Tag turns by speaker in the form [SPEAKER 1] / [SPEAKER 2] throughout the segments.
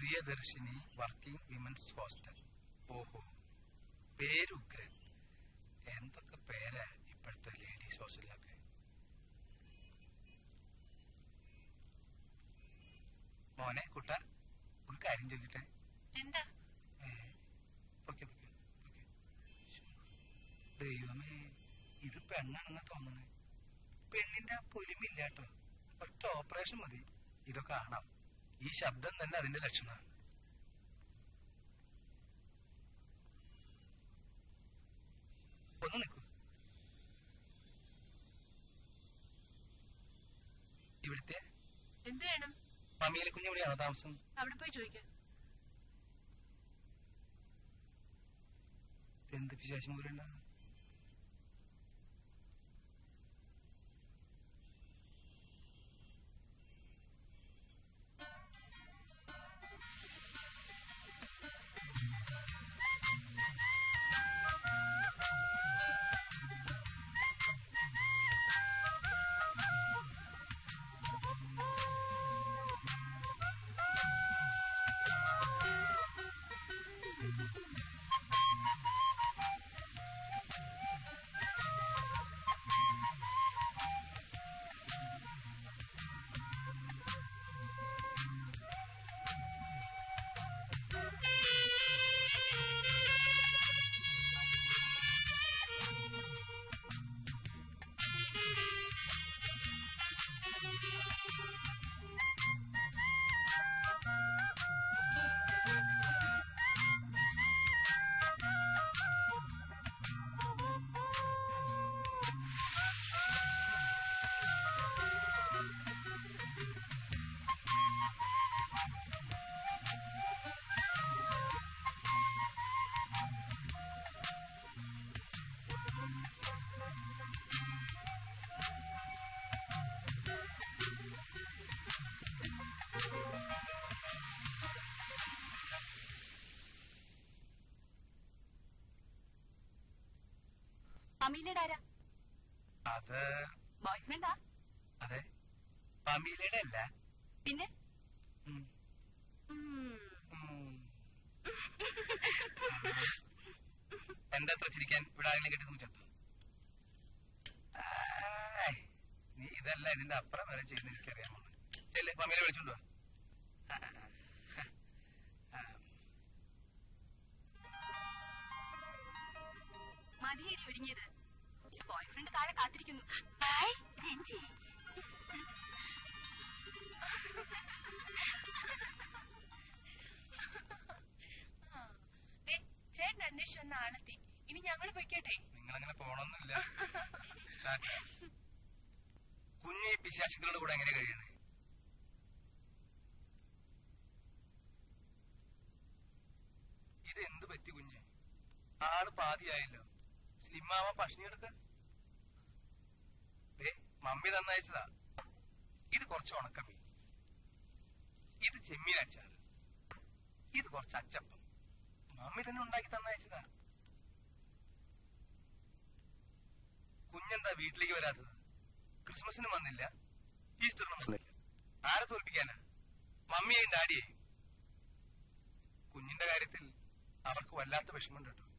[SPEAKER 1] Priyadarshini working women's hostel ഓഹോ പേരുഗ്രൻ എന്തൊക്കെ പേരാ ഇപ്പോഴത്തെ ലേഡീസ് ഹോസ്റ്റലിലൊക്കെ മോനെ കുട്ട ഒരു കാര്യം ചോദിക്കട്ടെ
[SPEAKER 2] എന്താ
[SPEAKER 1] ഏ, പൊയ്ക്കോ, പൊയ്ക്കോ, പൊയ്ക്കോ. ശ്ശോ. ദൈവമേ ഇത് പെണ്ണാണെന്ന് തോന്നുന്നേ പെണ്ണിന്റെ ആ പൊലിമില്ല കേട്ടോ ഒറ്റ ഓപ്പറേഷൻ മതി ഇതൊക്കെ ആണാം ഈ ശബ്ദം തന്നെ അതിന്റെ ലക്ഷണമാണ് ഒന്ന് നിൽക്കൂ ഇവിടുത്തെ
[SPEAKER 2] എന്ത് വേണം
[SPEAKER 1] മമ്മിയിലെ കുഞ്ഞ് എവിടെയാണോ താമസം
[SPEAKER 2] അവിടെ പോയി ചോദിക്ക
[SPEAKER 1] എന്ത് പിശാശി മൂലുണ്ടാകും
[SPEAKER 2] അമീലയുടെ ആരാ
[SPEAKER 1] അത്
[SPEAKER 2] ബോയ് ഫ്രണ്ടാ
[SPEAKER 1] അതെ പമീലയുടെ അല്ല
[SPEAKER 2] പിന്നെ
[SPEAKER 1] ഉം.
[SPEAKER 2] ഉം.
[SPEAKER 1] ഉം. എന്താ അത്ര ചിരിക്കാൻ ഇവിടെ ആരെങ്കിലും കെട്ടി തൂച്ചത്തോ നീ ഇതല്ല ഇതിന്റെ അപ്പുറം വരെ ചെയ്യുന്ന എനിക്കറിയാമോ ചെല്ലെ പമ്മീലെ വിളിച്ചോണ്ട് വാ ആ.
[SPEAKER 2] മതിയേരി ഒരുങ്ങിയത് ബോയ് ഫ്രണ്ട് താഴെ കാത്തിരിക്കുന്നു രഞ്ജി ചേട്ടൻ അന്വേഷിച്ചു വന്ന ആളെത്തി ഇനി ഞങ്ങൾ പൊയ്ക്കട്ടെ
[SPEAKER 1] നിങ്ങളങ്ങനെ പോണമെന്നില്ല ടാറ്റ. കുഞ്ഞ് ഈ പിശാശുക്കളുടെ കൂടെ എങ്ങനെ കഴിയണേ ഇത് എന്ത് പറ്റി കുഞ്ഞ് ആള് പാതിയായല്ലോ സ്ലിമാവ പഷ്ണി എടുക്ക ദേ മമ്മി തന്നയച്ചതാ ഇത് കുറച്ച് ഉണക്കമീൻ ഇത് ചെമ്മീൻ അച്ചാർ ഇത് കുറച്ച് അച്ചപ്പം മമ്മി തന്നെ ഉണ്ടാക്കി തന്നയച്ചതാ കുഞ്ഞെന്താ വീട്ടിലേക്ക് വരാത്തത് ക്രിസ്മസിനും വന്നില്ല ഈസ്റ്ററിനും വന്നില്ല ആരെ തോൽപ്പിക്കാനാ മമ്മിയെയും ഡാഡിയെയും കുഞ്ഞിന്റെ കാര്യത്തിൽ അവർക്ക് വല്ലാത്ത വിഷമമുണ്ട് കേട്ടോ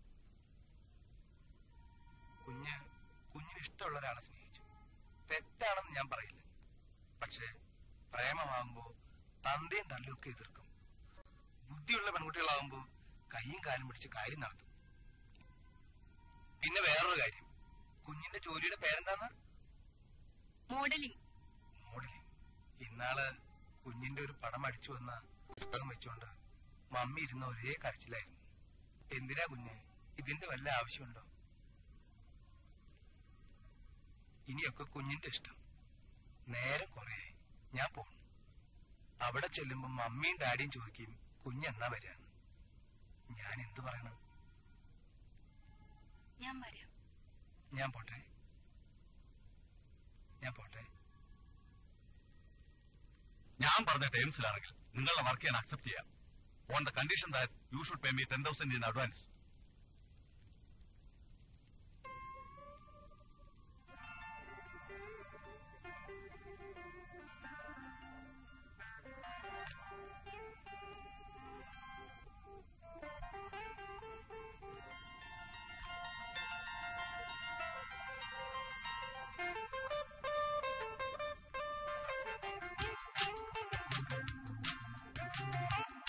[SPEAKER 1] കുഞ്ഞ് കുഞ്ഞിന് ഇഷ്ടമുള്ള ഒരാളെ സ്നേഹിച്ചു തെറ്റാണെന്ന് ഞാൻ പറയില്ല പക്ഷേ പ്രേമമാകുമ്പോ തന്തയും തള്ളിയും ഒക്കെ എതിർക്കും ബുദ്ധിയുള്ള പെൺകുട്ടികളാകുമ്പോ കൈയും കാലും പിടിച്ച് കാര്യം നടത്തും പിന്നെ വേറൊരു കാര്യം കുഞ്ഞിന്റെ ജോലിയുടെ പേരെന്താന്ന്
[SPEAKER 2] മോഡലിംഗ്
[SPEAKER 1] മോഡലിംഗ് ഇന്നാള് കുഞ്ഞിന്റെ ഒരു പടം അടിച്ചു വന്ന പുസ്തകം വെച്ചുകൊണ്ട് മമ്മി ഇരുന്ന ഒരേ കരച്ചിലായിരുന്നു എന്തിനാ കുഞ്ഞ് ഇതിന്റെ വല്ല ആവശ്യമുണ്ടോ ഇനിയൊക്കെ കുഞ്ഞിന്റെ ഇഷ്ടം നേരെ കുറേ ഞാൻ പോണു അവിടെ ചെല്ലുമ്പോ മമ്മിയും ഡാഡിയും ചോദിക്കും കുഞ്ഞെന്നാ വരാന്ന് ഞാൻ എന്ത് പറയണം
[SPEAKER 2] ഞാൻ വരാം
[SPEAKER 1] ഞാൻ പോട്ടെ ഞാൻ പോട്ടെ
[SPEAKER 3] ഞാൻ പറഞ്ഞ ടേംസിലാണെങ്കിൽ നിങ്ങളുടെ വർക്ക് ഞാൻ അക്സെപ്റ്റ് ചെയ്യാം on the condition that you should pay me ten thousand in advance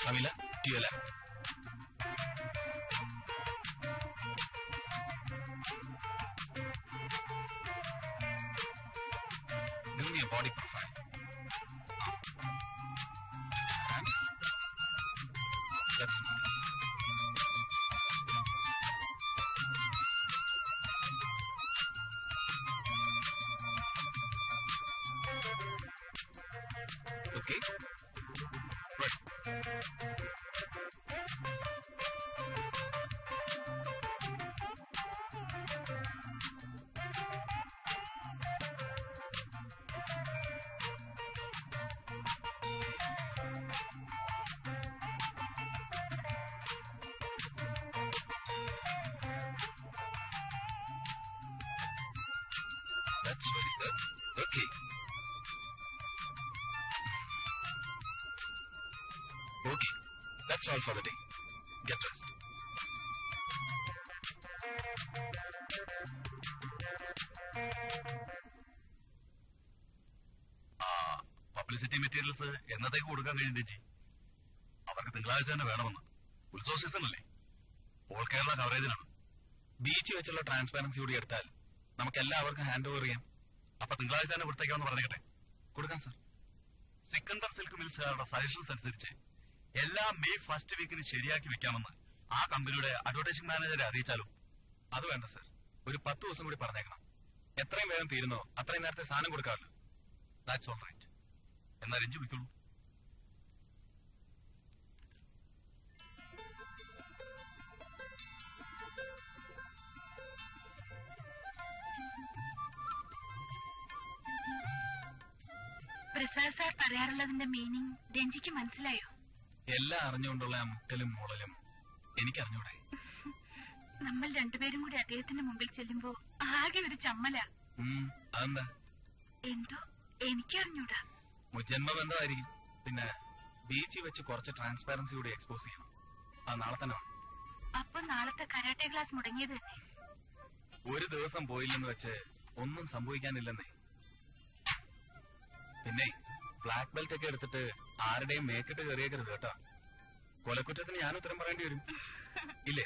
[SPEAKER 3] കവില to your left. Give me a body profile. That's nice. Okay. Right. That's very good. Okay. Okay. That's all for the day. Get rest. Publicity materials എന്നതേക്ക് കൊടുക്കാൻ കഴിയും ചേച്ചി അവർക്ക് തിങ്കളാഴ്ച തന്നെ വേണമെന്ന് ഉത്സവ സീസൺ അല്ലേ ഓൾ കേരള കവറേജിനാണ് ബീച്ച് വെച്ചുള്ള ട്രാൻസ്പാരൻസി കൂടി എടുത്താൽ നമുക്ക് എല്ലാവർക്കും ഹാൻഡ് ഓവർ ചെയ്യാം അപ്പൊ തിങ്കളാഴ്ച തന്നെ കൊടുത്തേക്കാമെന്ന് പറഞ്ഞേക്കട്ടെ കൊടുക്കാം സർ സിക്കന്ദർ സിൽക്ക് മിൽസുകാരുടെ സജഷൻസ് അനുസരിച്ച് എല്ലാ മെയ് ഫസ്റ്റ് വീക്കിന് ശരിയാക്കി വെക്കാമെന്ന് ആ കമ്പനിയുടെ അഡ്വർടൈസിംഗ് മാനേജറെ അറിയിച്ചാലോ അത് വേണ്ട സർ ഒരു പത്ത് ദിവസം കൂടി പറഞ്ഞേക്കണം എത്രയും വേഗം തീരുന്നോ അത്രയും നേരത്തെ സാധനം കൊടുക്കാമല്ലോ ദാറ്റ്സ് ഓൾ റൈറ്റ് എന്നാ രഞ്ജു വിൽക്കുള്ളൂ
[SPEAKER 2] പ്രസാദ് സാർ പറയാറുള്ളതിന്റെ മീനിങ് രഞ്ജിക്ക് മനസ്സിലായോ
[SPEAKER 3] എല്ലാം അറിഞ്ഞുകൊണ്ടുള്ള ആ മുട്ടലും മുളലും എനിക്കറിഞ്ഞൂടെ
[SPEAKER 2] നമ്മൾ രണ്ടുപേരും കൂടി അദ്ദേഹത്തിന്റെ മുമ്പിൽ ചെല്ലുമ്പോ ആകെ ഒരു ചമ്മല
[SPEAKER 3] ഉം, അതെന്താ
[SPEAKER 2] എന്തോ എനിക്കറിഞ്ഞൂടാ
[SPEAKER 3] മുജന്മ ബന്ധമായിരിക്കും പിന്നെ ബീച്ചിൽ വെച്ച് കുറച്ച് ട്രാൻസ്പാരൻസി കൂടി എക്സ്പോസ് ചെയ്യണം ആ നാളെ തന്നെ വേണം.
[SPEAKER 2] അപ്പൊ നാളത്തെ കരാട്ടെ ക്ലാസ് മുടങ്ങിയത് തന്നെ
[SPEAKER 3] ഒരു ദിവസം പോയില്ലെന്ന് വെച്ച് ഒന്നും സംഭവിക്കാനില്ലെന്നേ പിന്നെ ബ്ലാക്ക് ബെൽറ്റ് ഒക്കെ എടുത്തിട്ട് ആരുടെയും മേക്കിട്ട് കയറിയേക്കരുത് കേട്ടോ കൊലക്കുറ്റത്തിന് ഞാൻ ഉത്തരം പറയേണ്ടി വരും ഇല്ലേ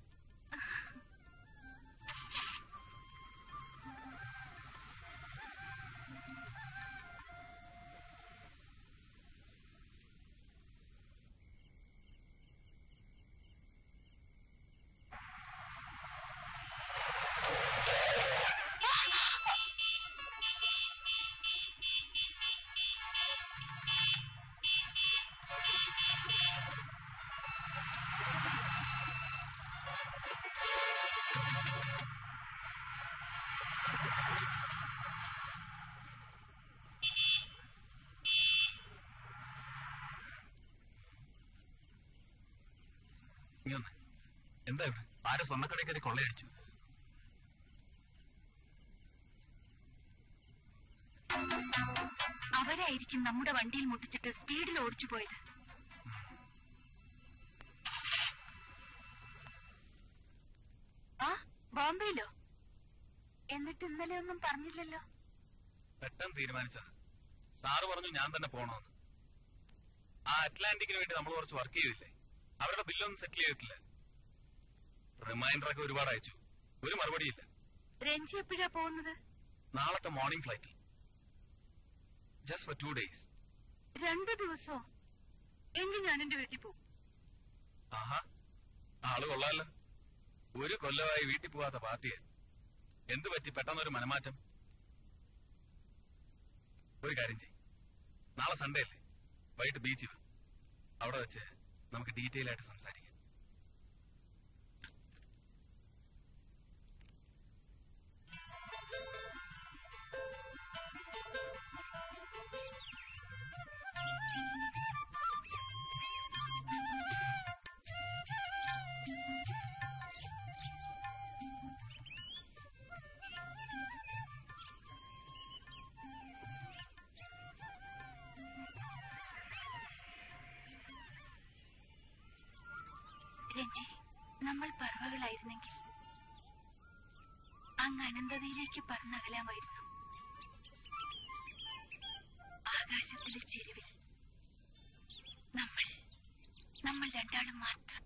[SPEAKER 3] ഇനി വന്നേ. എന്താ ഇവിടെ ആരോ സ്വർണ്ണക്കടയിൽ കയറി കൊള്ളയടിച്ചു
[SPEAKER 2] അവരായിരിക്കും നമ്മുടെ വണ്ടിയിൽ മുട്ടിച്ചിട്ട് സ്പീഡിൽ ഓടിച്ചു പോയത് ആ ബോംബെയിലോ എന്നിട്ട് ഇന്നലെ ഒന്നും പറഞ്ഞില്ലല്ലോ
[SPEAKER 3] പെട്ടെന്ന് തീരുമാനിച്ച സാറ് പറഞ്ഞു ഞാൻ തന്നെ പോണമെന്ന് ആ അറ്റ്ലാന്റിക്കിന് വേണ്ടി നമ്മൾ കുറച്ച് വർക്ക് ചെയ്തില്ലേ അവരുടെ ബില്ലൊന്നും സെറ്റിൽ ചെയ്തിട്ടില്ല റിമൈൻഡർ ഒക്കെ ഒരുപാട് അയച്ചു ഒരു മറുപടിയില്ല
[SPEAKER 2] രഞ്ജി എപ്പോഴാ പോകുന്നത്
[SPEAKER 3] നാളത്തെ മോർണിംഗ് ഫ്ലൈറ്റിൽ ജസ്റ്റ് ഫോർ ടു ഡേയ്സ്
[SPEAKER 2] രണ്ടു ദിവസോ എങ്കിൽ ഞാൻ എന്റെ വീട്ടിൽ പോകും
[SPEAKER 3] ആഹാ ആള് കൊള്ളാലോ ഒരു കൊല്ലമായി വീട്ടിൽ പോവാത്ത പാർട്ടിയെ എന്ത് പറ്റി പെട്ടെന്നൊരു മനമാറ്റം ഒരു കാര്യം ചെയ്യും നാളെ സൺഡേ അല്ലേ വൈകിട്ട് ബീച്ചിൽ വാ. അവിടെ വെച്ച് നമുക്ക് ഡീറ്റെയിൽ ആയിട്ട് സംസാരിക്കാം
[SPEAKER 2] രഞ്ജി നമ്മൾ പറവകളായിരുന്നെങ്കിൽ അങ്ങ് അനന്തതയിലേക്ക് പറന്നകലാമായിരുന്നു ആകാശത്തിലെ ചെരുവിൽ നമ്മൾ നമ്മൾ രണ്ടാളും മാത്രം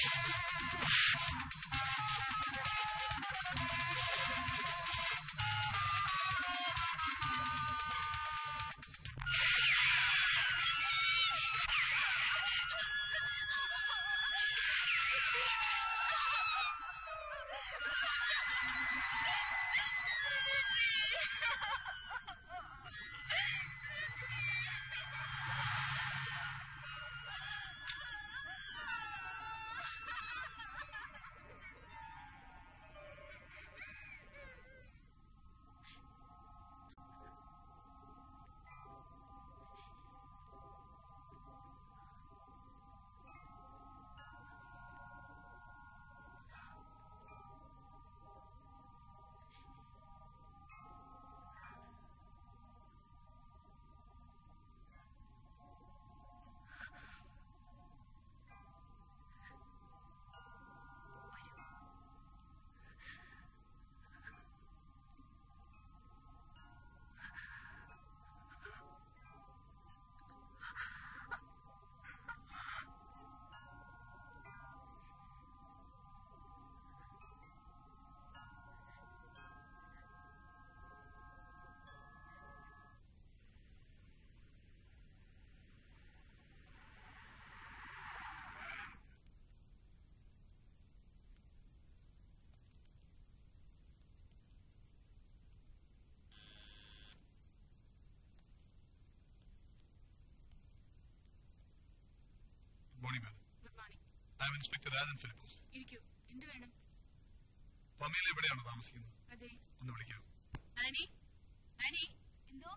[SPEAKER 4] morning madam
[SPEAKER 2] good morning
[SPEAKER 4] I'm inspector Rajan Philippos
[SPEAKER 2] ഇരിക്കൂ എന്ത് വേണം
[SPEAKER 4] പമേല എവിടെയാണ് താമസിക്കുന്നത്
[SPEAKER 2] അതെ
[SPEAKER 4] ഒന്ന് വിളിക്കാം
[SPEAKER 2] ആനി ആനി എന്തോ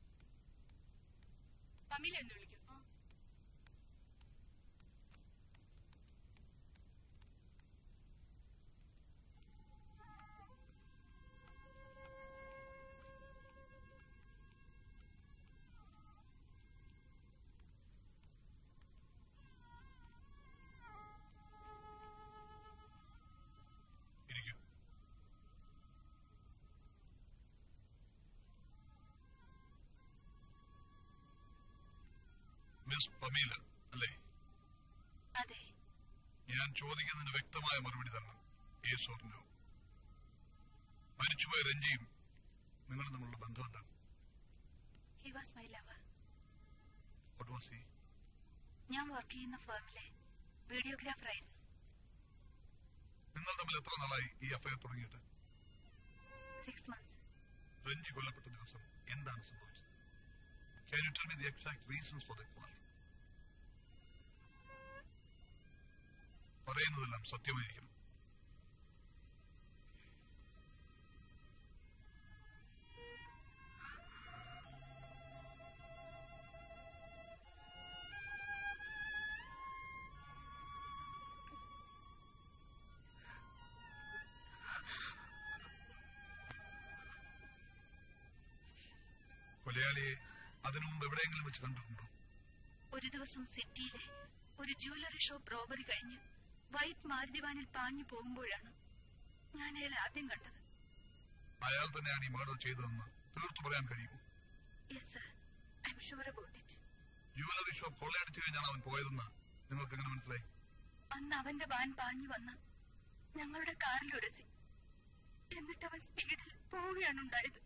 [SPEAKER 2] പമ്മില എന്ന് വിളിക്കൂ
[SPEAKER 4] ഇരിക്കൂ മിസ് പമീല അല്ലേ
[SPEAKER 2] അതെ
[SPEAKER 4] ഞാൻ ചോദിക്കുന്നതിന് വ്യക്തമായ മറുപടി തരണം യേസ് ഓർ നോ മരിച്ചുപോയ രഞ്ജിയും നിങ്ങൾ തമ്മിലുള്ള ബന്ധം എന്താണ്
[SPEAKER 2] he was my lover
[SPEAKER 4] what was he
[SPEAKER 2] ഞാൻ വർക്ക് ചെയ്യുന്ന ഫേമിലെ വീഡിയോഗ്രാഫർ ആയിരുന്നു
[SPEAKER 4] നിങ്ങൾ തമ്മിൽ എത്ര നാളായി ഈ അഫയർ തുടങ്ങിയിട്ട്
[SPEAKER 2] സിക്സ് മന്ത്സ്
[SPEAKER 4] രഞ്ജി കൊല്ലപ്പെട്ട ദിവസം എന്താണ് സംഭവിച്ചത് Can you tell me the exact reasons for the quarrel? പറയുന്നതെല്ലാം സത്യമായിരിക്കണം കൊലയാളിയെ അതിനു മുമ്പ് എവിടെയെങ്കിലും വെച്ച് കണ്ടിട്ടുണ്ടോ
[SPEAKER 2] ഒരു ദിവസം സിറ്റിയിലെ ഒരു ജ്വല്ലറി ഷോപ്പ് റോബറി കഴിഞ്ഞ് വൈറ്റ് മാരുതിവാനിൽ പാഞ്ഞു പോകുമ്പോഴാണ് ഞാൻ അയാൾ ആദ്യം കണ്ടത്
[SPEAKER 4] അയാൾ തന്നെയാണ് ഈ മർഡർ ചെയ്തതെന്ന് തീർത്തു പറയാൻ കഴിയുമോ
[SPEAKER 2] yes sir I'm sure about it
[SPEAKER 4] jewellery shop കൊള്ളയടിച്ചു കഴിഞ്ഞാണ് അവൻ പോയതെന്ന് നിങ്ങൾക്ക് എങ്ങനെ മനസ്സിലായി
[SPEAKER 2] അന്ന് അവന്റെ വാൻ പാഞ്ഞു വന്ന് ഞങ്ങളുടെ കാറിൽ ഉരസി എന്നിട്ട് അവൻ സ്പീഡിൽ പോവുകയാണ് ഉണ്ടായത്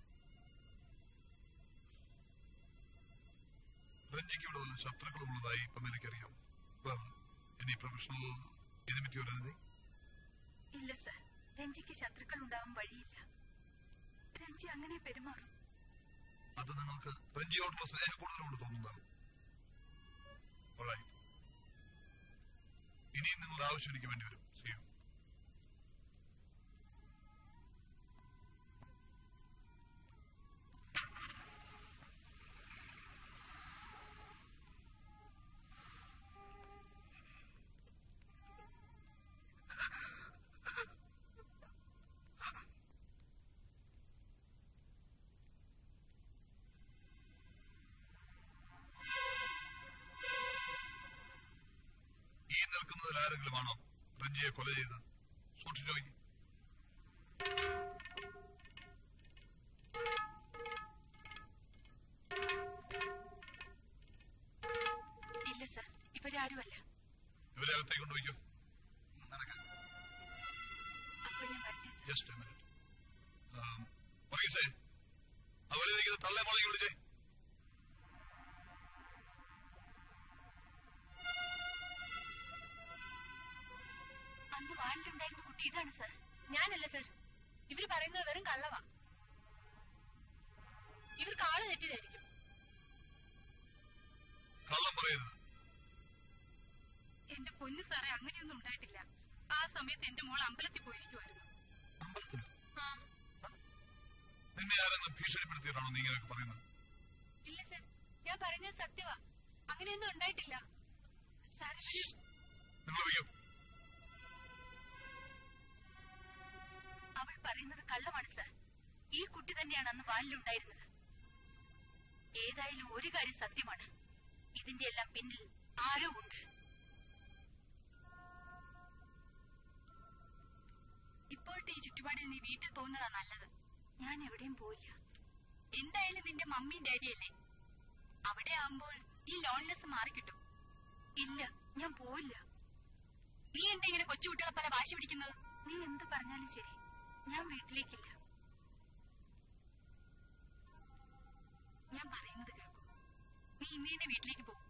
[SPEAKER 4] രഞ്ജിക്ക് ഇവിടെ വല്ല ശത്രുക്കളുമുള്ളതായി ഇപ്പം എനിക്കറിയാം Well, any professional enmity or anything?
[SPEAKER 2] ഇല്ല സർ രഞ്ജിക്ക് ശത്രുക്കൾ ഉണ്ടാവാൻ വഴിയില്ല രഞ്ജി അങ്ങനെ പെരുമാറും
[SPEAKER 4] അത് നിങ്ങൾക്ക് രഞ്ജിയോടുള്ള സ്നേഹക്കൂടുതലുകൊണ്ട് തോന്നുന്നതാണ് Alright. ഇനിയും നിങ്ങളുടെ ആവശ്യം എനിക്ക് വേണ്ടി വരും See you. ഈ നിൽക്കുന്നതിൽ ആരെങ്കിലും ആണോ രഞ്ജിയെ കൊല ചെയ്ത് സൂക്ഷിച്ചു നോക്കി
[SPEAKER 2] ഇല്ല സർ ഇവരാരുമല്ല
[SPEAKER 4] ഇവരെ അകത്തേക്ക് കൊണ്ടുപോയിക്കോ ജസ്റ്റ് എ മിനിറ്റ് പറയസേ അവരെ നിൽക്കുന്ന തള്ളെ മുളകി വിളിച്ചേ
[SPEAKER 2] അന്ന് വാനിലുണ്ടായിരുന്ന കുട്ടി ഇതാണ് സർ ഞാനല്ല സർ ഇവര് പറയുന്നത് വെറും കള്ളവാ ഇവർക്ക് ആള് തെറ്റിയതായിരിക്കും
[SPEAKER 4] കള്ളം പറയരുത്
[SPEAKER 2] എന്റെ പൊന്നു സാറേ അങ്ങനെയൊന്നും ഉണ്ടായിട്ടില്ല ആ സമയത്ത് എന്റെ മോൾ അമ്പലത്തിൽ പോയിരിക്കുമായിരുന്നു
[SPEAKER 4] അമ്പലത്തിൽ നിന്നെ ആരെന്ന് ഭീഷണിപ്പെടുത്തിയിട്ടാണോ നീ ഇങ്ങനെയൊക്കെ പറയുന്നത്
[SPEAKER 2] ഇല്ല സർ ഞാൻ പറഞ്ഞത് സത്യവാ അങ്ങനെയൊന്നും ഉണ്ടായിട്ടില്ല സാർ
[SPEAKER 4] നിങ്ങൾ വയ്യോ
[SPEAKER 2] അവൾ പറയുന്നത് കള്ളമാണ് സർ ഈ കുട്ടി തന്നെയാണ് അന്ന് വാനിലുണ്ടായിരുന്നത് ഏതായാലും ഒരു കാര്യം സത്യമാണ് ഇതിന്റെ എല്ലാം പിന്നിൽ ആരോ ഉണ്ട് ഇപ്പോഴത്തെ ഈ ചുറ്റുപാടിൽ നീ വീട്ടിൽ പോകുന്നതാ നല്ലത് ഞാൻ എവിടെയും പോയില്ല എന്തായാലും നിന്റെ മമ്മിയും ഡാഡിയല്ലേ അവിടെ ആവുമ്പോൾ ഈ ലോൺലെസ് മാറിക്കിട്ടും ഇല്ല ഞാൻ പോയില്ല നീ എന്താ ഇങ്ങനെ കൊച്ചുകുട്ടികളെ പല വാശി പിടിക്കുന്നത് നീ എന്ത് പറഞ്ഞാലും ശരി ഞാൻ വീട്ടിലേക്കില്ല ഞാൻ പറയുന്നത് കേൾക്കൂ നീ ഇന്ന് തന്നെ വീട്ടിലേക്ക് പോകും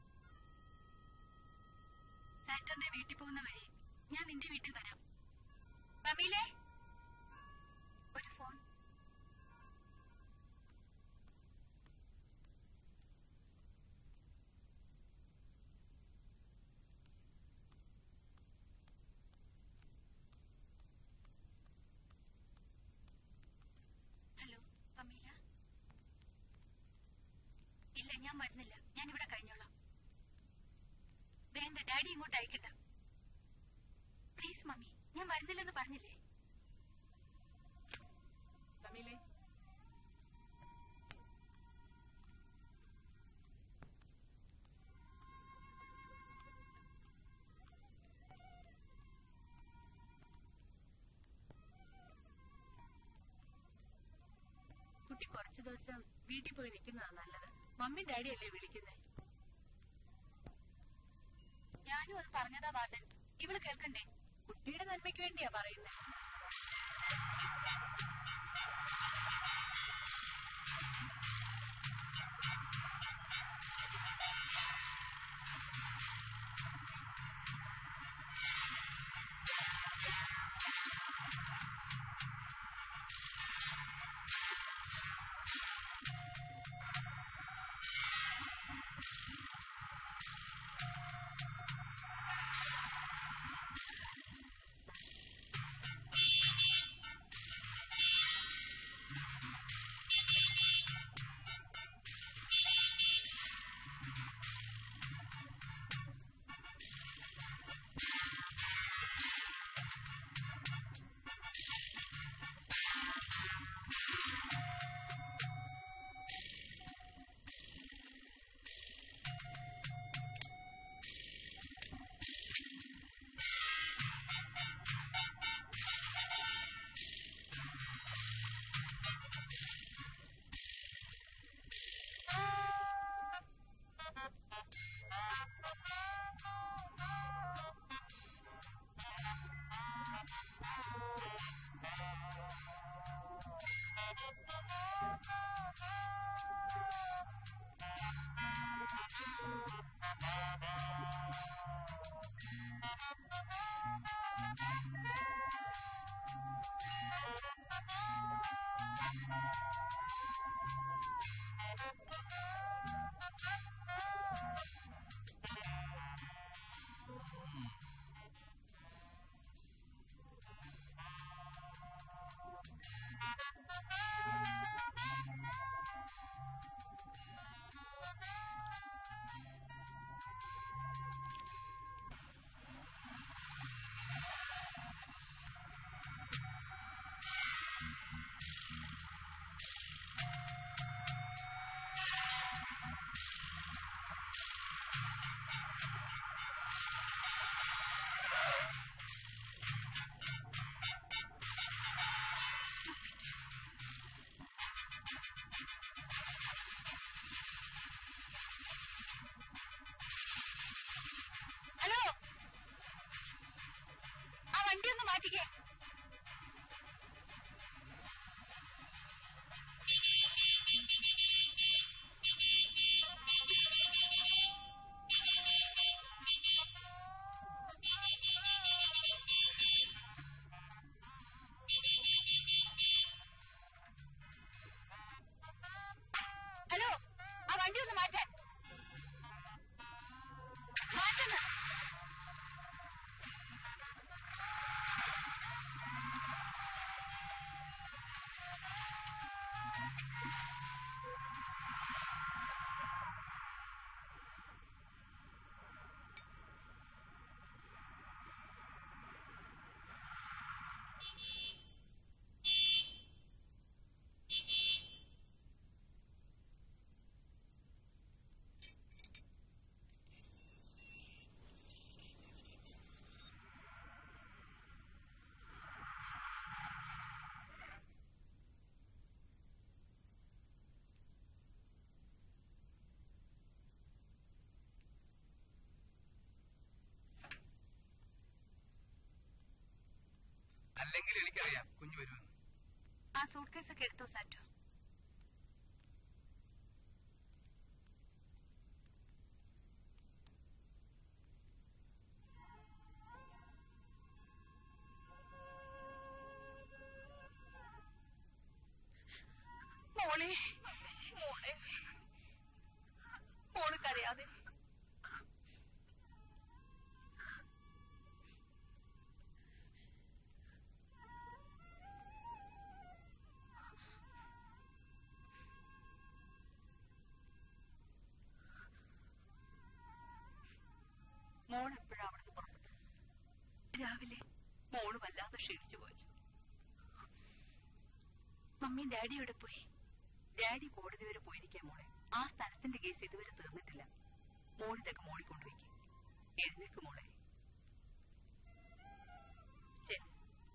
[SPEAKER 2] സാറ്റർഡേ വീട്ടിൽ പോകുന്ന വഴി ഞാൻ നിന്റെ വീട്ടിൽ വരാം റമീലേ ഒരു ഫോൺ ഹലോ പമീല ഇല്ല ഞാൻ വരുന്നില്ല ഞാൻ ഇവിടെ കഴിഞ്ഞോളാം വേണ്ട ഡാഡി ഇങ്ങോട്ട് അയക്കണ്ട പ്ലീസ് മമ്മി ഞാൻ വരുന്നില്ലെന്ന് പറഞ്ഞില്ലേ പമീലേ കുട്ടി കുറച്ചു ദിവസം വീട്ടിൽ പോയി നിൽക്കുന്നതാ നല്ലത് മമ്മി ഡാഡി അല്ലേ വിളിക്കുന്നേ ഞാനും അത് പറഞ്ഞതാ വാർഡൻ ഇവള് കേൾക്കണ്ടേ കുട്ടിയുടെ നന്മയ്ക്ക് വേണ്ടിയാ പറയുന്നത്
[SPEAKER 1] എങ്കിലും എനിക്കറിയാം കുഞ്ഞു വരുമെന്ന്
[SPEAKER 2] ആ സൂട്ട് കേസ് ഒക്കെ എടുത്തോ സാറ്റോ മോളെ മോളെ മോള് കരയാതെ മോൾ എപ്പോഴാ അവിടുന്ന് പുറപ്പെട്ടത് രാവിലെ മോള് വല്ലാതെ ക്ഷീണിച്ചു പോയി മമ്മി ഡാഡി എവിടെ പോയി ഡാഡി കോടതി വരെ പോയിരിക്കാൻ മോളെ ആ സ്ഥലത്തിന്റെ കേസ് ഇതുവരെ തീർന്നിട്ടില്ല മോളിതൊക്കെ മോളിൽ കൊണ്ടുവയ്ക്കും എഴുന്നേക്ക് മോളെ ചെല്ല്.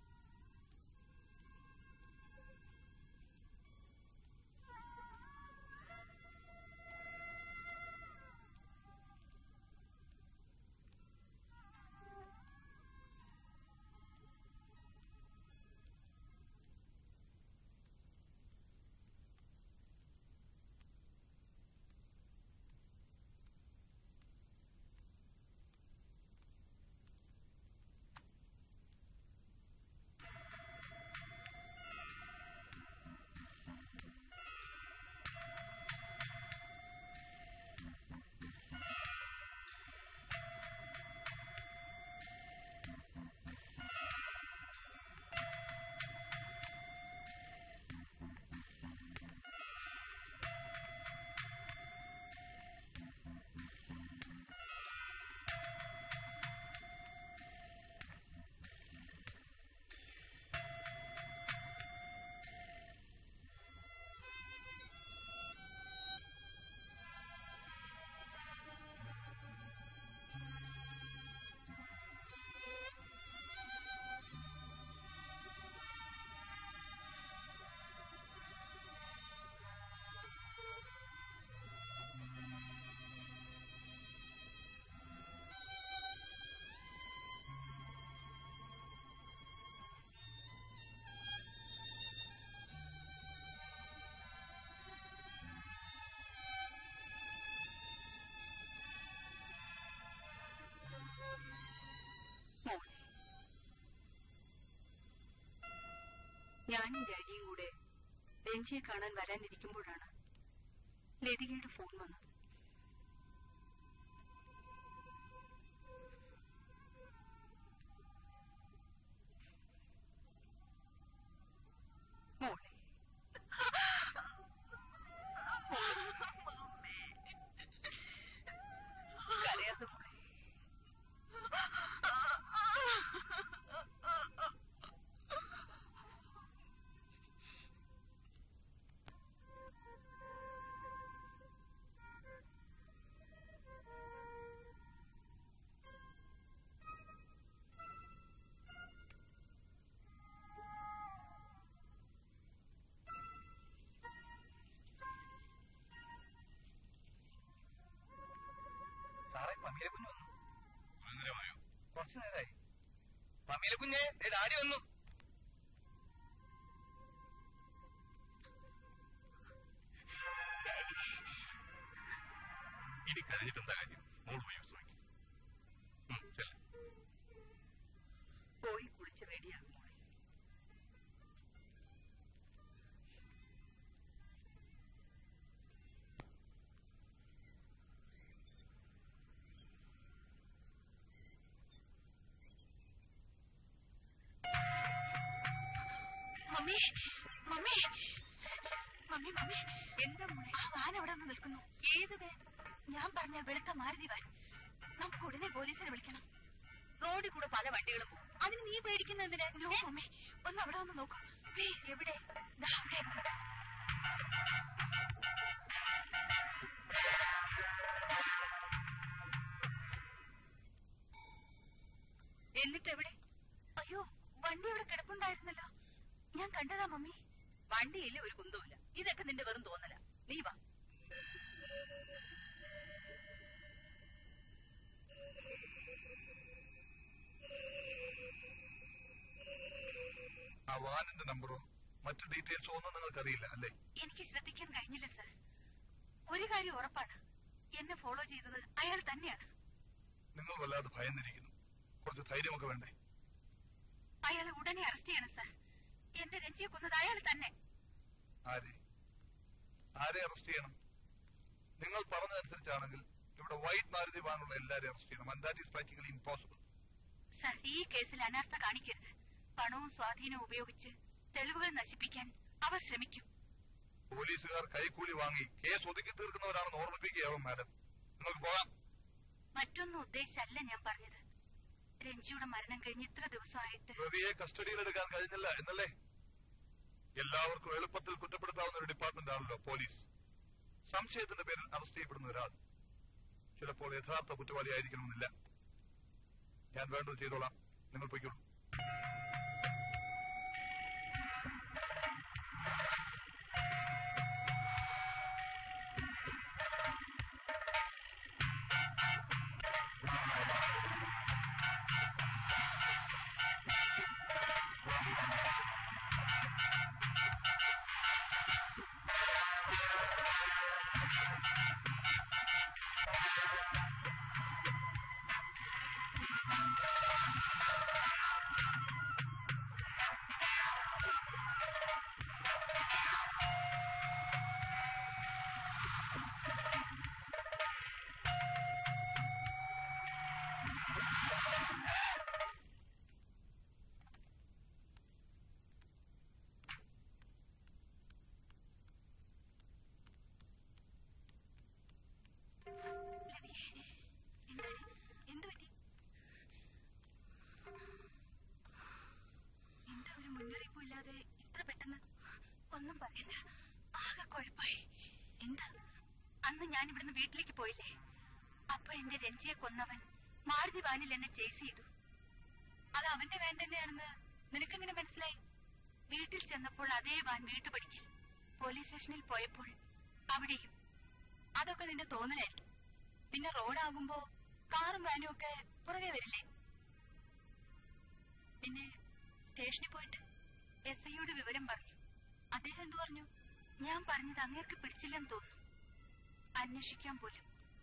[SPEAKER 2] മോളെ ഞാനും ഡാഡിയും കൂടെ രഞ്ജിയെ കാണാൻ വരാനിരിക്കുമ്പോഴാണ് ലതികയുടെ ഫോൺ വന്നത് മോളെ കരയാതെ മോളെ
[SPEAKER 1] സാറേ പമീല കുഞ്ഞ് വന്നു
[SPEAKER 3] സുരേന്ദ്രമായോ
[SPEAKER 1] കുറച്ചു നേരമായി പമീല കുഞ്ഞെ ദേ ഡാഡി വന്നു
[SPEAKER 3] ഇനി കരഞ്ഞിട്ട് എന്താ കാര്യം മോൾ പോയി വിശ്രമിക്കും ചെല്ല
[SPEAKER 2] പോയി കുളിച്ച് റെഡിയാകും മോളെ മമ്മി മമ്മി മമ്മി മമ്മി എന്താ മോളെ ആ വാൻ അവിടെ നിന്ന് നിൽക്കുന്നു ഏത് വാൻ ഞാൻ പറഞ്ഞ വെളുത്ത മാരുതി വാൻ നമുക്ക് ഉടനെ പോലീസിനെ വിളിക്കണം റോഡിൽ കൂടെ പല വണ്ടികളും പോകും അതിന് നീ പേടിക്കുന്ന എന്തിനാ നോ മമ്മി ഒന്ന് അവിടെ വന്ന് നോക്കൂ പ്ലീസ് എവിടെ ദാ അവിടെ എന്നിട്ട് എവിടെ അയ്യോ വണ്ടി ഇവിടെ കിടപ്പുണ്ടായിരുന്നല്ലോ ഞാൻ കണ്ടതാ മമ്മി വണ്ടിയില്ല ഒരു കുന്തവുമില്ല ഇതൊക്കെ നിന്റെ വെറും തോന്നല നീ വാ
[SPEAKER 4] വാനിന്റെ നമ്പറോ മറ്റു ഡീറ്റെയിൽസോ ഒന്നും നിങ്ങൾക്കറിയില്ല അല്ലേ
[SPEAKER 2] എനിക്ക് ശ്രദ്ധിക്കാൻ കഴിഞ്ഞില്ല സർ ഒരു കാര്യം ഉറപ്പാണ് എന്നെ ഫോളോ ചെയ്തത് അയാൾ തന്നെയാണ്
[SPEAKER 4] നിങ്ങൾ വല്ലാതെ ഭയന്നിരിക്കുന്നു കുറച്ച് ധൈര്യമൊക്കെ വേണ്ടേ
[SPEAKER 2] അയാളെ ഉടനെ അറസ്റ്റ് ചെയ്യണം സർ എന്റെ രഞ്ജിയെ കൊന്നത് അയാൾ തന്നെ
[SPEAKER 4] ആരെ ആരെ അറസ്റ്റ് ചെയ്യണം നിങ്ങൾ പറഞ്ഞതനുസരിച്ചാണെങ്കിൽ ഇവിടെ വൈറ്റ് മാരുതി വാനുള്ള എല്ലാവരെയും അറസ്റ്റ് ചെയ്യണം and that is practically impossible
[SPEAKER 2] sir ഈ കേസിൽ അനാസ്ഥ കാണിക്കരുത് പണവും സ്വാധീനവും ഉപയോഗിച്ച് തെളിവുകൾ നശിപ്പിക്കാൻ അവർ ശ്രമിക്കും
[SPEAKER 4] പോലീസുകാർ കൈക്കൂലി വാങ്ങി കേസ് ഒതുക്കി തീർക്കുന്നവരാണെന്ന് ഓർമ്മിപ്പിക്കുകയാവും മാഡം നിങ്ങൾക്ക് പോകാം
[SPEAKER 2] മറ്റൊന്നും ഉദ്ദേശിച്ചല്ല ഞാൻ പറഞ്ഞത് രഞ്ജിയുടെ മരണം കഴിഞ്ഞ് ഇത്ര ദിവസമായിട്ട്
[SPEAKER 4] പ്രതിയെ കസ്റ്റഡിയിലെടുക്കാൻ കഴിഞ്ഞില്ല എന്നല്ലേ എല്ലാവർക്കും എളുപ്പത്തിൽ കുറ്റപ്പെടുത്താവുന്ന ഒരു ഡിപ്പാർട്ട്മെന്റ് ആണല്ലോ പോലീസ് സംശയത്തിന്റെ പേരിൽ അറസ്റ്റ് ചെയ്യപ്പെടുന്ന ഒരാൾ ചിലപ്പോൾ യഥാർത്ഥ കുറ്റവാളിയായിരിക്കണമെന്നില്ല ഞാൻ വേണ്ടത് ചെയ്തോളാം നിങ്ങൾ പൊയ്ക്കോളൂ
[SPEAKER 2] ലതികേ, എന്താണ്? എന്ത് പറ്റി? എന്താ ഒരു മുന്നറിയിപ്പും ഇല്ലാതെ ഇത്ര പെട്ടെന്ന് ഒന്നും പറയണ്ട ആകെ കുഴപ്പമായി എന്താ അന്ന് ഞാൻ ഇവിടുന്ന് വീട്ടിലേക്ക് പോയില്ലേ അപ്പൊ എന്റെ രഞ്ജിയെ കൊന്നവൻ മാരുതി വാനിൽ എന്നെ ചേസ് ചെയ്തു അത് അവന്റെ വാൻ തന്നെയാണെന്ന് നിനക്കെങ്ങനെ മനസ്സിലായി വീട്ടിൽ ചെന്നപ്പോൾ അതേ വാൻ വീട്ടുപടിക്കൽ പോലീസ് സ്റ്റേഷനിൽ പോയപ്പോൾ അവിടെയും അതൊക്കെ നിന്റെ തോന്നലായിരിക്കും പിന്നെ റോഡാകുമ്പോ കാറും വാനും ഒക്കെ പുറകെ വരില്ലേ പിന്നെ സ്റ്റേഷനിൽ പോയിട്ട് എസ് ഐയോട് വിവരം പറഞ്ഞു അദ്ദേഹം എന്തു പറഞ്ഞു ഞാൻ പറഞ്ഞത് അങ്ങേർക്ക് പിടിച്ചില്ലെന്ന് തോന്നുന്നു അന്വേഷിക്കാൻ പോലും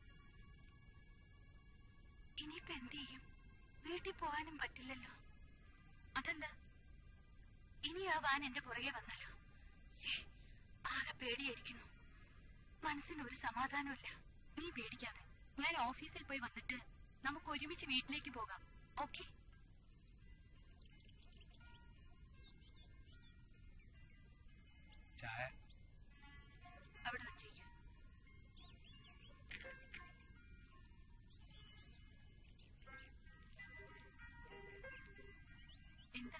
[SPEAKER 2] ഇനിയിപ്പോ എന്ത് ചെയ്യും വീട്ടിൽ പോകാനും പറ്റില്ലല്ലോ അതെന്താ ഇനി ആ വാൻ എന്റെ പുറകെ വന്നല്ലോ ശ്ശേ, ആകെ പേടിയായിരിക്കുന്നു മനസ്സിന് ഒരു സമാധാനമില്ല നീ പേടിക്കാതെ ഞാൻ ഓഫീസിൽ പോയി വന്നിട്ട് നമുക്ക് ഒരുമിച്ച് വീട്ടിലേക്ക് പോകാം ഓക്കെ
[SPEAKER 1] ചായ
[SPEAKER 2] അവിടെ വെച്ചേക്കാം എന്താ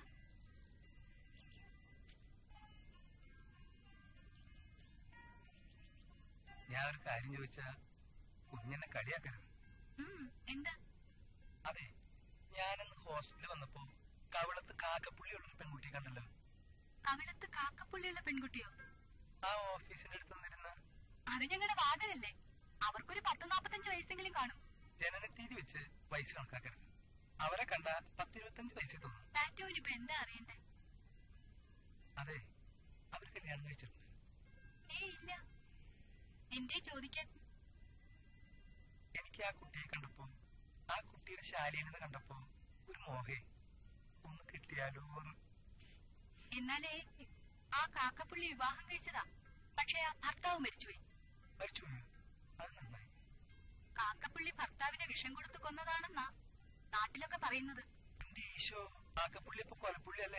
[SPEAKER 1] ഞാൻ ഒരു കാര്യം ചോദിച്ചാ കുഞ്ഞെന്നെ കളിയാക്കരുത്
[SPEAKER 2] ഉം, എന്താ
[SPEAKER 1] അതെ ഞാനന്ന് ഹോസ്റ്റലിൽ വന്നപ്പോ കവളത്ത് കാക്കപ്പുള്ളിയുള്ളൊരു പെൺകുട്ടിയെ കണ്ടല്ലോ
[SPEAKER 2] കവിളത്ത് കാക്കപ്പുള്ളിയുള്ള പെൺകുട്ടിയോ
[SPEAKER 1] ആ ഓഫീസിന്റെ അടുത്ത് നിന്നിരുന്ന
[SPEAKER 2] അത് ഞങ്ങളുടെ വാർഡനല്ലേ അവർക്കൊരു പത്ത് നാപ്പത്തഞ്ച് വയസ്സെങ്കിലും കാണും
[SPEAKER 1] ജനനത്തീയതി വെച്ച് വയസ്സ് കണക്കാക്കരുത് അവരെ കണ്ട പത്തിരുപത്തഞ്ച് വയസ്സിൽ തോന്നും
[SPEAKER 2] ടാറ്റോവിന് ഇപ്പൊ എന്താ അറിയണ്ടേ
[SPEAKER 1] അതെ അവർ കല്യാണം കഴിച്ചിട്ടുണ്ട്
[SPEAKER 2] ഏ ഇല്ല എന്തേ ചോദിക്കാൻ
[SPEAKER 1] എനിക്ക് ആ കുട്ടിയെ കണ്ടപ്പോ ആ കുട്ടിയുടെ ശാലീനത കണ്ടപ്പോ ഒരു മോഹേ ഒന്ന് കിട്ടിയാലോ എന്ന്
[SPEAKER 2] എന്നാലേ ആ കാക്കപ്പുള്ളി വിവാഹം കഴിച്ചതാ പക്ഷെ ആ ഭർത്താവ് മരിച്ചുപോയി
[SPEAKER 1] മരിച്ചുപോയോ അത് നന്നായി
[SPEAKER 2] കാക്കപ്പുള്ളി ഭർത്താവിനെ വിഷം കൊടുത്ത് കൊന്നതാണെന്നാ നാട്ടിലൊക്കെ പറയുന്നത്
[SPEAKER 1] എന്റെ ഈശോ കാക്കപ്പുള്ളി ഇപ്പൊ കൊലപ്പുള്ളി അല്ലേ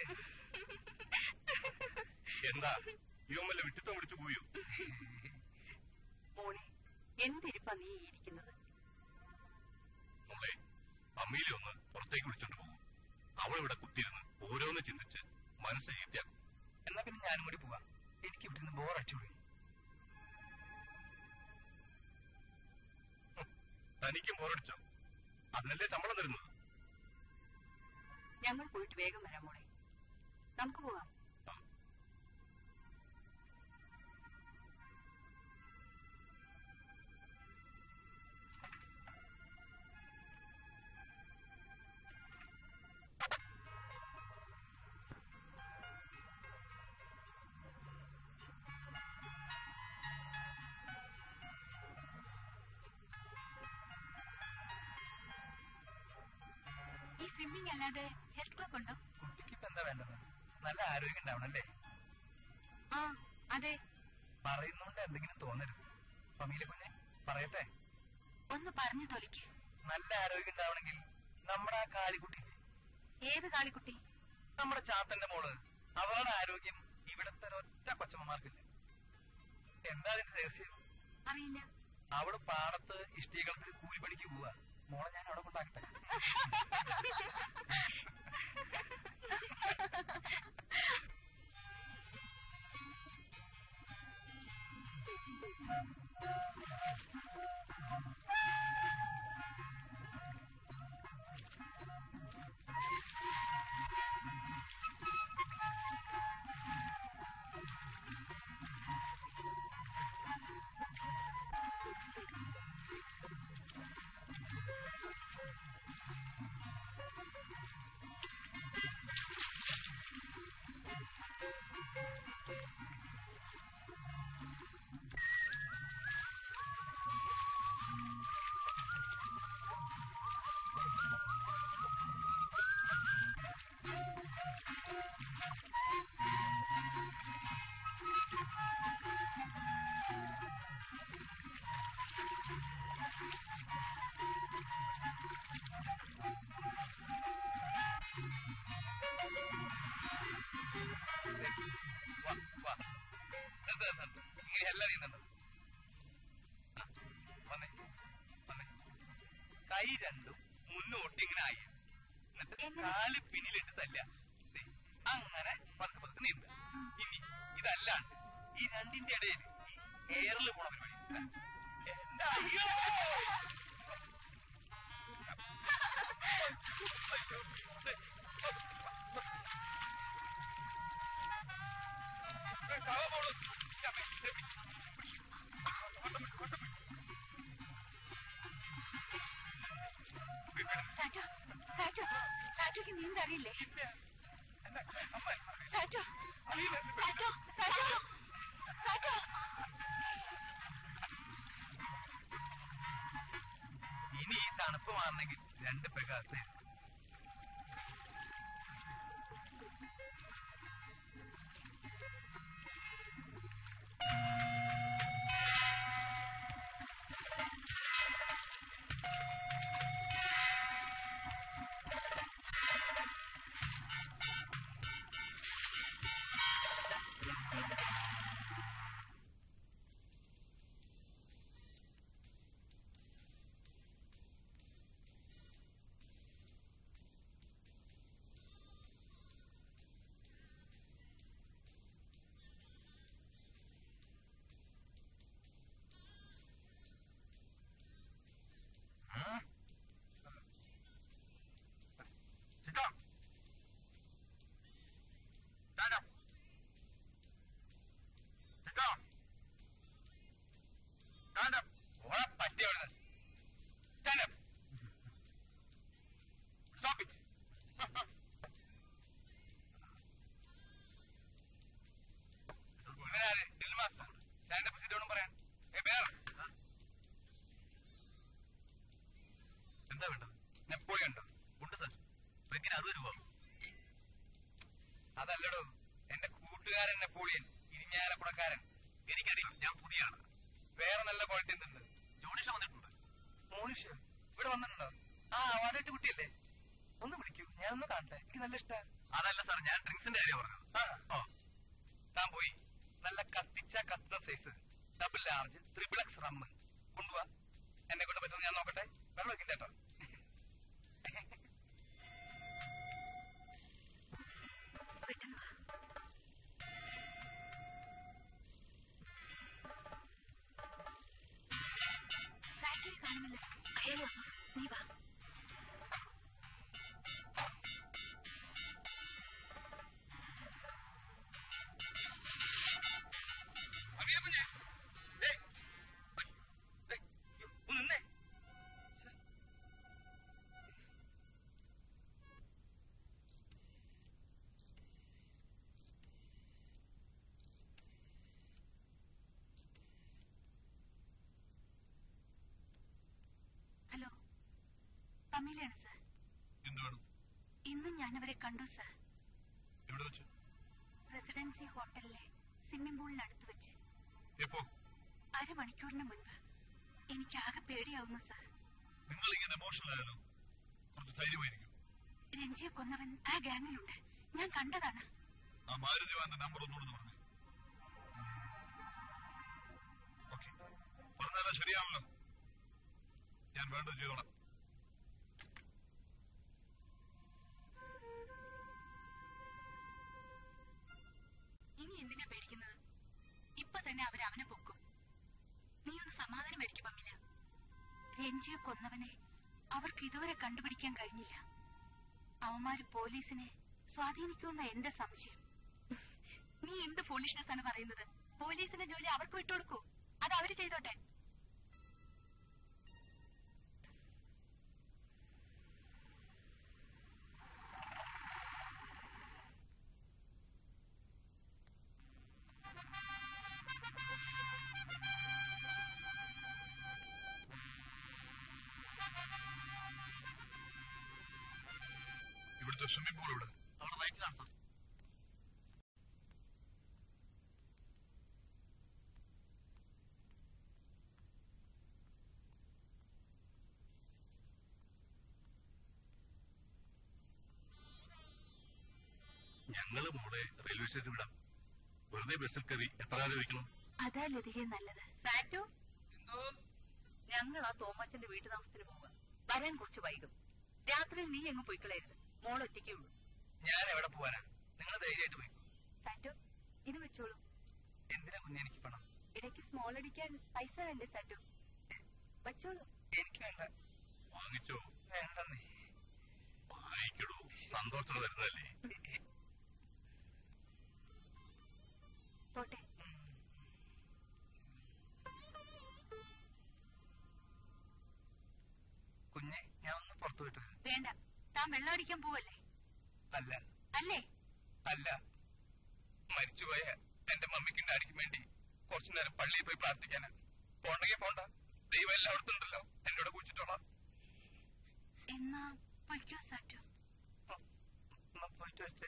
[SPEAKER 3] എന്താ ഇവൻ വല്ല വിട്ടിത്തം വിളിച്ചു പോയോ
[SPEAKER 2] മോളെ എന്തിരിപ്പാ നീ ഇരിക്കുന്നത്
[SPEAKER 3] മോളെ അമ്മയിലെ ഒന്ന് പുറത്തേക്ക് വിളിച്ചോണ്ട് പോകും അവൾ ഇവിടെ കുത്തിയിരുന്ന് ഓരോന്ന് ചിന്തിച്ച് മനസ്സ് ഈറ്റിയാക്കും
[SPEAKER 1] എന്നാ പിന്നെ ഞാനും കൂടി പോവാം എനിക്ക് ഇവിടുന്ന് ബോറടിച്ചുപോയി
[SPEAKER 3] തനിക്കും ബോറടിച്ചോ അതിനല്ലേ ശമ്പളം തരുന്നത്
[SPEAKER 2] ഞങ്ങൾ പോയിട്ട് വേഗം വരാം മോളെ നമുക്ക് പോകാം നഴ്സിംഗ് അല്ലാതെ ഹെൽത്ത് ക്ലബ് ഉണ്ടോ
[SPEAKER 1] കുട്ടിക്ക് ഇപ്പൊ എന്താ വേണ്ടത് നല്ല ആരോഗ്യം ഉണ്ടാവണം അല്ലേ
[SPEAKER 2] ആ അതെ
[SPEAKER 1] പറയുന്നോണ്ട് എന്തെങ്കിലും തോന്നരുത് ഫമീല കുഞ്ഞെ പറയട്ടെ
[SPEAKER 2] ഒന്ന് പറഞ്ഞു തൊലിക്ക്
[SPEAKER 1] നല്ല ആരോഗ്യം ഉണ്ടാവണമെങ്കിൽ നമ്മുടെ ആ കാലിക്കുട്ടി
[SPEAKER 2] ഏത് കാളിക്കുട്ടി
[SPEAKER 1] നമ്മുടെ ചാത്തന്റെ മോള് അവളുടെ ആരോഗ്യം ഇവിടത്തെ ഒറ്റ കൊച്ചമ്മമാർക്കില്ല എന്താ അതിന്റെ രഹസ്യം
[SPEAKER 2] അറിയില്ല
[SPEAKER 1] അവള് പാടത്ത് ഇഷ്ടികൾക്ക് കൂലിപ്പണിക്ക് പോവാ മോളെ ഞാൻ അവിടെ കൊണ്ടാക്കട്ടെ വാ, വാ. നിർത്ത്, നിർത്ത്, നിർത്ത്. ഇങ്ങനെയല്ല നീന്തേണ്ടത്. ആ, വന്നേ, വന്നേ. കൈ രണ്ടും മുന്നോട്ട് ഇങ്ങനെ ആയി എന്നിട്ട്
[SPEAKER 2] എങ്ങനെ?
[SPEAKER 1] കാല് പിന്നിലിട്ട് തല്ല ദേ, അങ്ങനെ പതുക്കെ പതുക്കെ നീന്ത ഇനി ഇതല്ലാണ്ട് ഈ രണ്ടിന്റെ ഇടയിൽ ഈ എയറിൽ പോണ പരിപാടി ദാ. എന്റെ അയ്യോ അയ്യോ. ദേ. ദേ, കവ പോണു. ഞാൻ ദേ, ദേ,
[SPEAKER 2] സാറ്റോ സാറ്റോ സാറ്റോക്ക് നീന്തറിയില്ലേ
[SPEAKER 1] എന്നാ, അമ്മ,
[SPEAKER 2] സാറ്റോ
[SPEAKER 1] അറിയില്ല.
[SPEAKER 2] സാറ്റോ സാറ്റോ സാറ്റോ
[SPEAKER 1] ഇനി ഈ തണുപ്പ് മാറണമെങ്കിൽ രണ്ട് പ്രകാശം Sit down. Stand up. Sit down. Stand up. ഓളെ പറ്റി അവിടെ നിന്ന്. Stand up. Stop it. ഇവനാര്? Drill master. Stand up, sit down ഉം പറയാൻ. ഏ, വേറെ. എന്താ വേണ്ടത് നെപ്പോളിയൻ ഉണ്ടോ ഉണ്ട് സാർ പെറ്റിന് അറുപത് രൂപ അതല്ലടോ എന്റെ കൂട്ടുകാരൻ നെപ്പോളിയൻ ഇരിഞ്ഞാലക്കുടക്കാരൻ എനിക്കറിയാം ഞാൻ പുതിയ ആള് വേറെ നല്ല ക്വാളിറ്റി എന്തുണ്ട് ജോണിഷ വന്നിട്ടുണ്ട് മോണിഷ ഇവിടെ വന്നിട്ടുണ്ടോ ആ അവാർഡായിട്ട് കുട്ടിയല്ലേ ഒന്ന് വിളിക്കൂ ഞാൻ ഒന്ന് കാണട്ടെ എനിക്ക് നല്ല ഇഷ്ടമാണ് അതല്ല സാർ ഞാൻ ഡ്രിങ്ക്സിന്റെ കാര്യം പറഞ്ഞത് ഓ താൻ പോയി നല്ല കത്തിച്ച കത്തുന്ന size double large triple X rum കൊണ്ടുപോവാ എന്നെ കൊണ്ട് പറ്റുന്ന ഞാൻ നോക്കട്ടെ വെള്ളം വെക്കില്ല കേട്ടോ
[SPEAKER 2] പെട്ടെന്ന് വാ സാറ്റോയെ കാണുന്നില്ല അയാളോ നീ വാ
[SPEAKER 1] അമീർ കുഞ്ഞെ ഡേയ്. ഡേയ്. ഒന്ന് നിന്നേ ശ്ശെ.
[SPEAKER 2] ഹലോ തമിഴാണ് സാർ
[SPEAKER 4] എന്ത് വേണം
[SPEAKER 2] ഇന്നും ഞാൻ അവരെ കണ്ടു സർ
[SPEAKER 4] എവിടെ വെച്ച്
[SPEAKER 2] റെസിഡൻസി ഹോട്ടലിലെ സ്വിമ്മിംഗ് പൂളിനടുത്ത് വെച്ച്
[SPEAKER 4] എപ്പോ
[SPEAKER 2] അരമണിക്കൂറിന് മുൻപ് എനിക്ക് ആകെ പേടിയാവുന്നു സർ
[SPEAKER 4] നിങ്ങൾ ഇങ്ങനെ എമോഷണൽ ആയാലോ കുറച്ച് ധൈര്യമായിരിക്കും
[SPEAKER 2] രഞ്ജിയെ കൊന്നവൻ ആ ഗാങ്ങിലുണ്ട് ഞാൻ കണ്ടതാണ്
[SPEAKER 4] ആ മാരുതി വാന്റെ നമ്പർ ഒന്നുകൂടെ പറഞ്ഞു ഓക്കെ പറഞ്ഞാലോ ശരിയാണല്ലോ ഞാൻ വേണ്ടത് ചെയ്തോളാം
[SPEAKER 2] ഇനി എന്തിനാ പേടിക്കുന്നത് ഇപ്പൊ തന്നെ അവർ അവനെ പൊക്കും നീ ഒന്ന് സമാധാനം വരിക്കും പമ്മില്ല രഞ്ജിയെ കൊന്നവനെ അവർക്ക് ഇതുവരെ കണ്ടുപിടിക്കാൻ കഴിഞ്ഞില്ല അവന്മാര് പോലീസിനെ സ്വാധീനിക്കുമെന്ന എന്റെ സംശയം നീ എന്ത് പോലീഷ്നെസ് ആണ് പറയുന്നത് പോലീസിന്റെ ജോലി അവർക്ക് വിട്ടുകൊടുക്കൂ അത് അവര് ചെയ്തോട്ടെ
[SPEAKER 4] ഇവിടുത്തെ സ്വിമ്മിംഗ് പൂൾ ഇവിടെ
[SPEAKER 3] അവിടെ നയിച്ചതാണ് സാർ ഞങ്ങള് മോളെ റെയിൽവേ സ്റ്റേഷൻ വിടാം വെറുതെ ബസ്സിൽ കയറി എത്ര കാലം വയ്ക്കണം
[SPEAKER 2] അതാ ലതികെ നല്ലത്
[SPEAKER 5] സാറ്റു ഞങ്ങൾ ആ തോമാച്ചന്റെ വീട്ടു താമസത്തിന് പോവുക വരാൻ കുറച്ച് വൈകും രാത്രിയിൽ നീ എങ്ങും പോയിക്കളയരുത് മോൾ ഒറ്റയ്ക്കേ ഉള്ളൂ
[SPEAKER 1] ഞാൻ എവിടെ പോവാനാ നിങ്ങൾ ധൈര്യമായിട്ട് പോയിക്കോ
[SPEAKER 2] സാറ്റു ഇത് വെച്ചോളൂ
[SPEAKER 1] എന്തിനാ കുഞ്ഞെ എനിക്ക് പണം
[SPEAKER 2] ഇടയ്ക്ക് സ്മോൾ അടിക്കാൻ പൈസ വേണ്ടേ സാറ്റു വെച്ചോളൂ
[SPEAKER 1] എനിക്ക് വേണ്ട
[SPEAKER 3] വാങ്ങിച്ചോ
[SPEAKER 1] വേണ്ടെന്നേ
[SPEAKER 3] വാങ്ങിക്കടൂ സന്തോഷം തരുന്നതല്ലേ
[SPEAKER 2] പോട്ടെ
[SPEAKER 1] കുഞ്ഞെ ഞാൻ ഒന്ന് പുറത്തു വിട്ടു
[SPEAKER 2] വേണ്ട താൻ വെള്ളം അടിക്കാൻ പോവല്ലേ
[SPEAKER 1] അല്ല
[SPEAKER 2] അല്ലേ
[SPEAKER 1] അല്ല മരിച്ചുപോയ എന്റെ മമ്മിക്കും ഡാഡിക്കും വേണ്ടി കുറച്ചു നേരം പള്ളിയിൽ പോയി പ്രാർത്ഥിക്കാനാ പോണ്ടെങ്കിൽ പോണ്ട ദൈവം എല്ലായിടത്തും ഉണ്ടല്ലോ എന്നോട് കുഴിച്ചിട്ടോളാം
[SPEAKER 2] എന്നാ പൊയ്ക്കോ സാറ്റു
[SPEAKER 1] എന്നാ പോയിട്ട് വെച്ചേ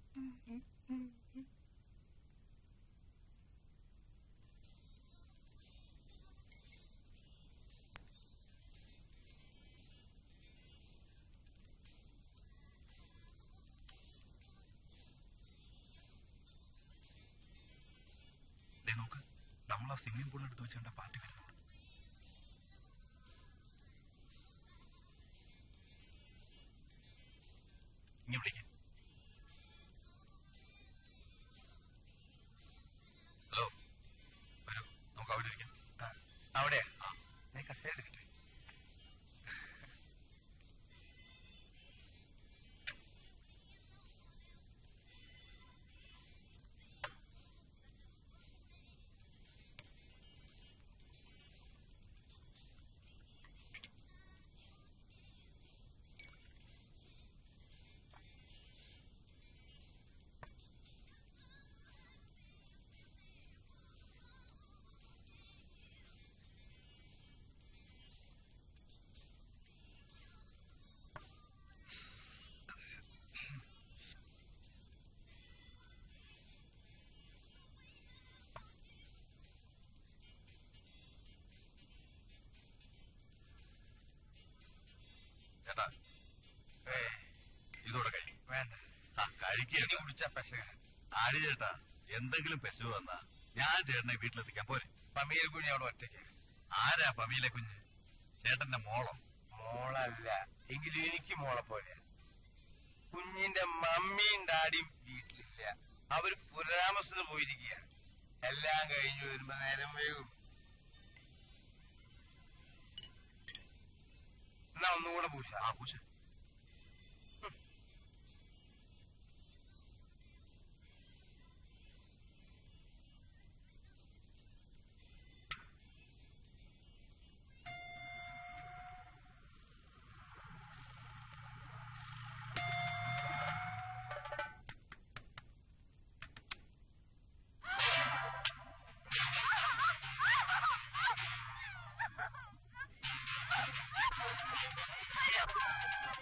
[SPEAKER 3] ദേ നോക്ക് നമ്മൾ ആ സ്വിമ്മിംഗ് പൂളിനടുത്ത് വെച്ചേണ്ട പാർട്ടി വരുന്നുണ്ട് ഇങ്ങനെ വിളിക്കാം ഹലോ വരൂ നമുക്ക് അവിടെ ഇരിക്കാം
[SPEAKER 1] ആ, അവിടെയാ നീ കസേര എടുക്കട്ടെ
[SPEAKER 3] ചേട്ടാ
[SPEAKER 1] ഏ
[SPEAKER 3] ഇതോടെ കഴിക്കും
[SPEAKER 1] വേണ്ട
[SPEAKER 3] ആ കഴിക്കുക
[SPEAKER 1] കുടിച്ച പെശക
[SPEAKER 3] ആര് ചേട്ടാ എന്തെങ്കിലും പെശു വന്നാ ഞാൻ ചേട്ടനെ വീട്ടിലെത്തിക്കാൻ പോരെ
[SPEAKER 1] പമീൽ കുഞ്ഞ് അവിടെ ഒറ്റയ്ക്ക്
[SPEAKER 3] ആരാ പവിയിലെ കുഞ്ഞ് ചേട്ടന്റെ മോളോ
[SPEAKER 1] മോളല്ല എങ്കിലും എനിക്ക് മോളെ പോലെ കുഞ്ഞിന്റെ മമ്മിയും ഡാഡിയും വീട്ടിലില്ല അവര് പുരാമസത്തിന് പോയിരിക്കുക എല്ലാം കഴിഞ്ഞു വരുമ്പോ നേരം വൈകും എന്നാ ഒന്നുകൂടെ പൂശ
[SPEAKER 3] ആ പൂശ
[SPEAKER 2] ആ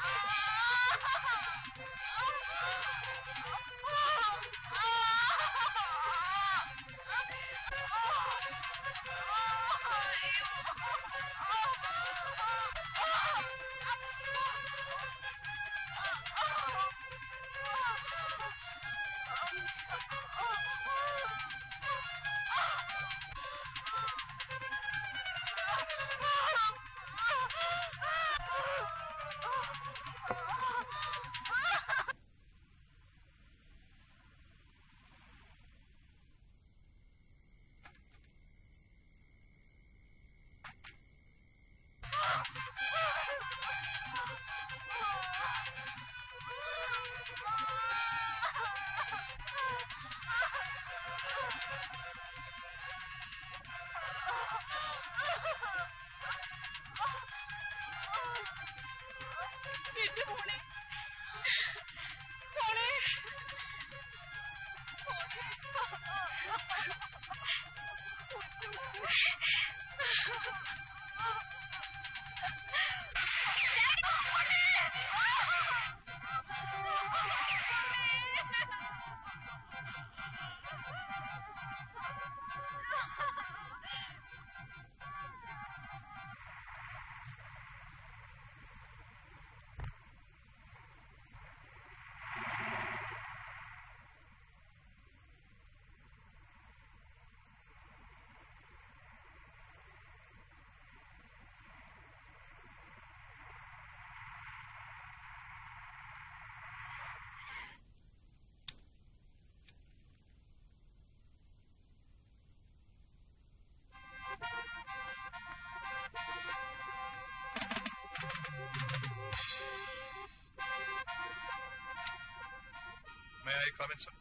[SPEAKER 4] May I come in, sir?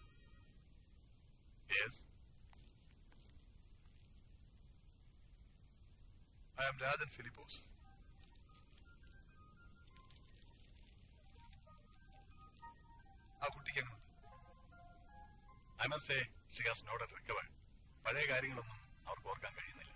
[SPEAKER 3] Yes.
[SPEAKER 4] I am Rajan Philippos. ആ കുട്ടിക്ക് എങ്ങനെയുണ്ട്
[SPEAKER 3] I must say she has not recover പഴയ കാര്യങ്ങളൊന്നും അവർക്ക് ഓർക്കാൻ കഴിയുന്നില്ല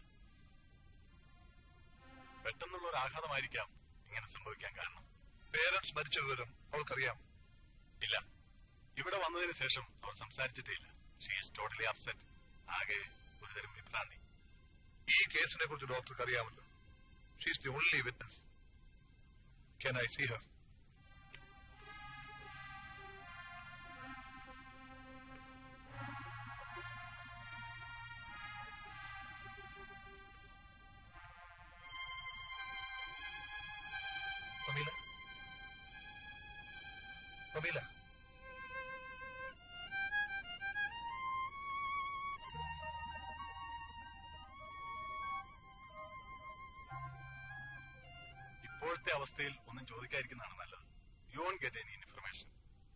[SPEAKER 3] പെട്ടെന്നുള്ള ഒരു ആഘാതമായിരിക്കാം ഇങ്ങനെ സംഭവിക്കാൻ കാരണം
[SPEAKER 4] പേരൻസ് മരിച്ച വിവരം അവൾക്കറിയാം
[SPEAKER 3] ഇല്ല ഇവിടെ വന്നതിന് ശേഷം അവർ സംസാരിച്ചിട്ടേ ഇല്ല ഷീ ഈസ് ടോട്ടലി അപ്സെറ്റ് ആകെ ഒരുതരം വിഭ്രാന്തി
[SPEAKER 4] ഈ കേസിനെ കുറിച്ച് ഡോക്ടർക്ക് അറിയാമല്ലോ she's the only witness can I see her Pamela? Pamela?
[SPEAKER 3] ഇപ്പോഴത്തെ അവസ്ഥയിൽ ഒന്നും ചോദിക്കാതിരിക്കുന്നതാണ് നല്ലത് you won't get any information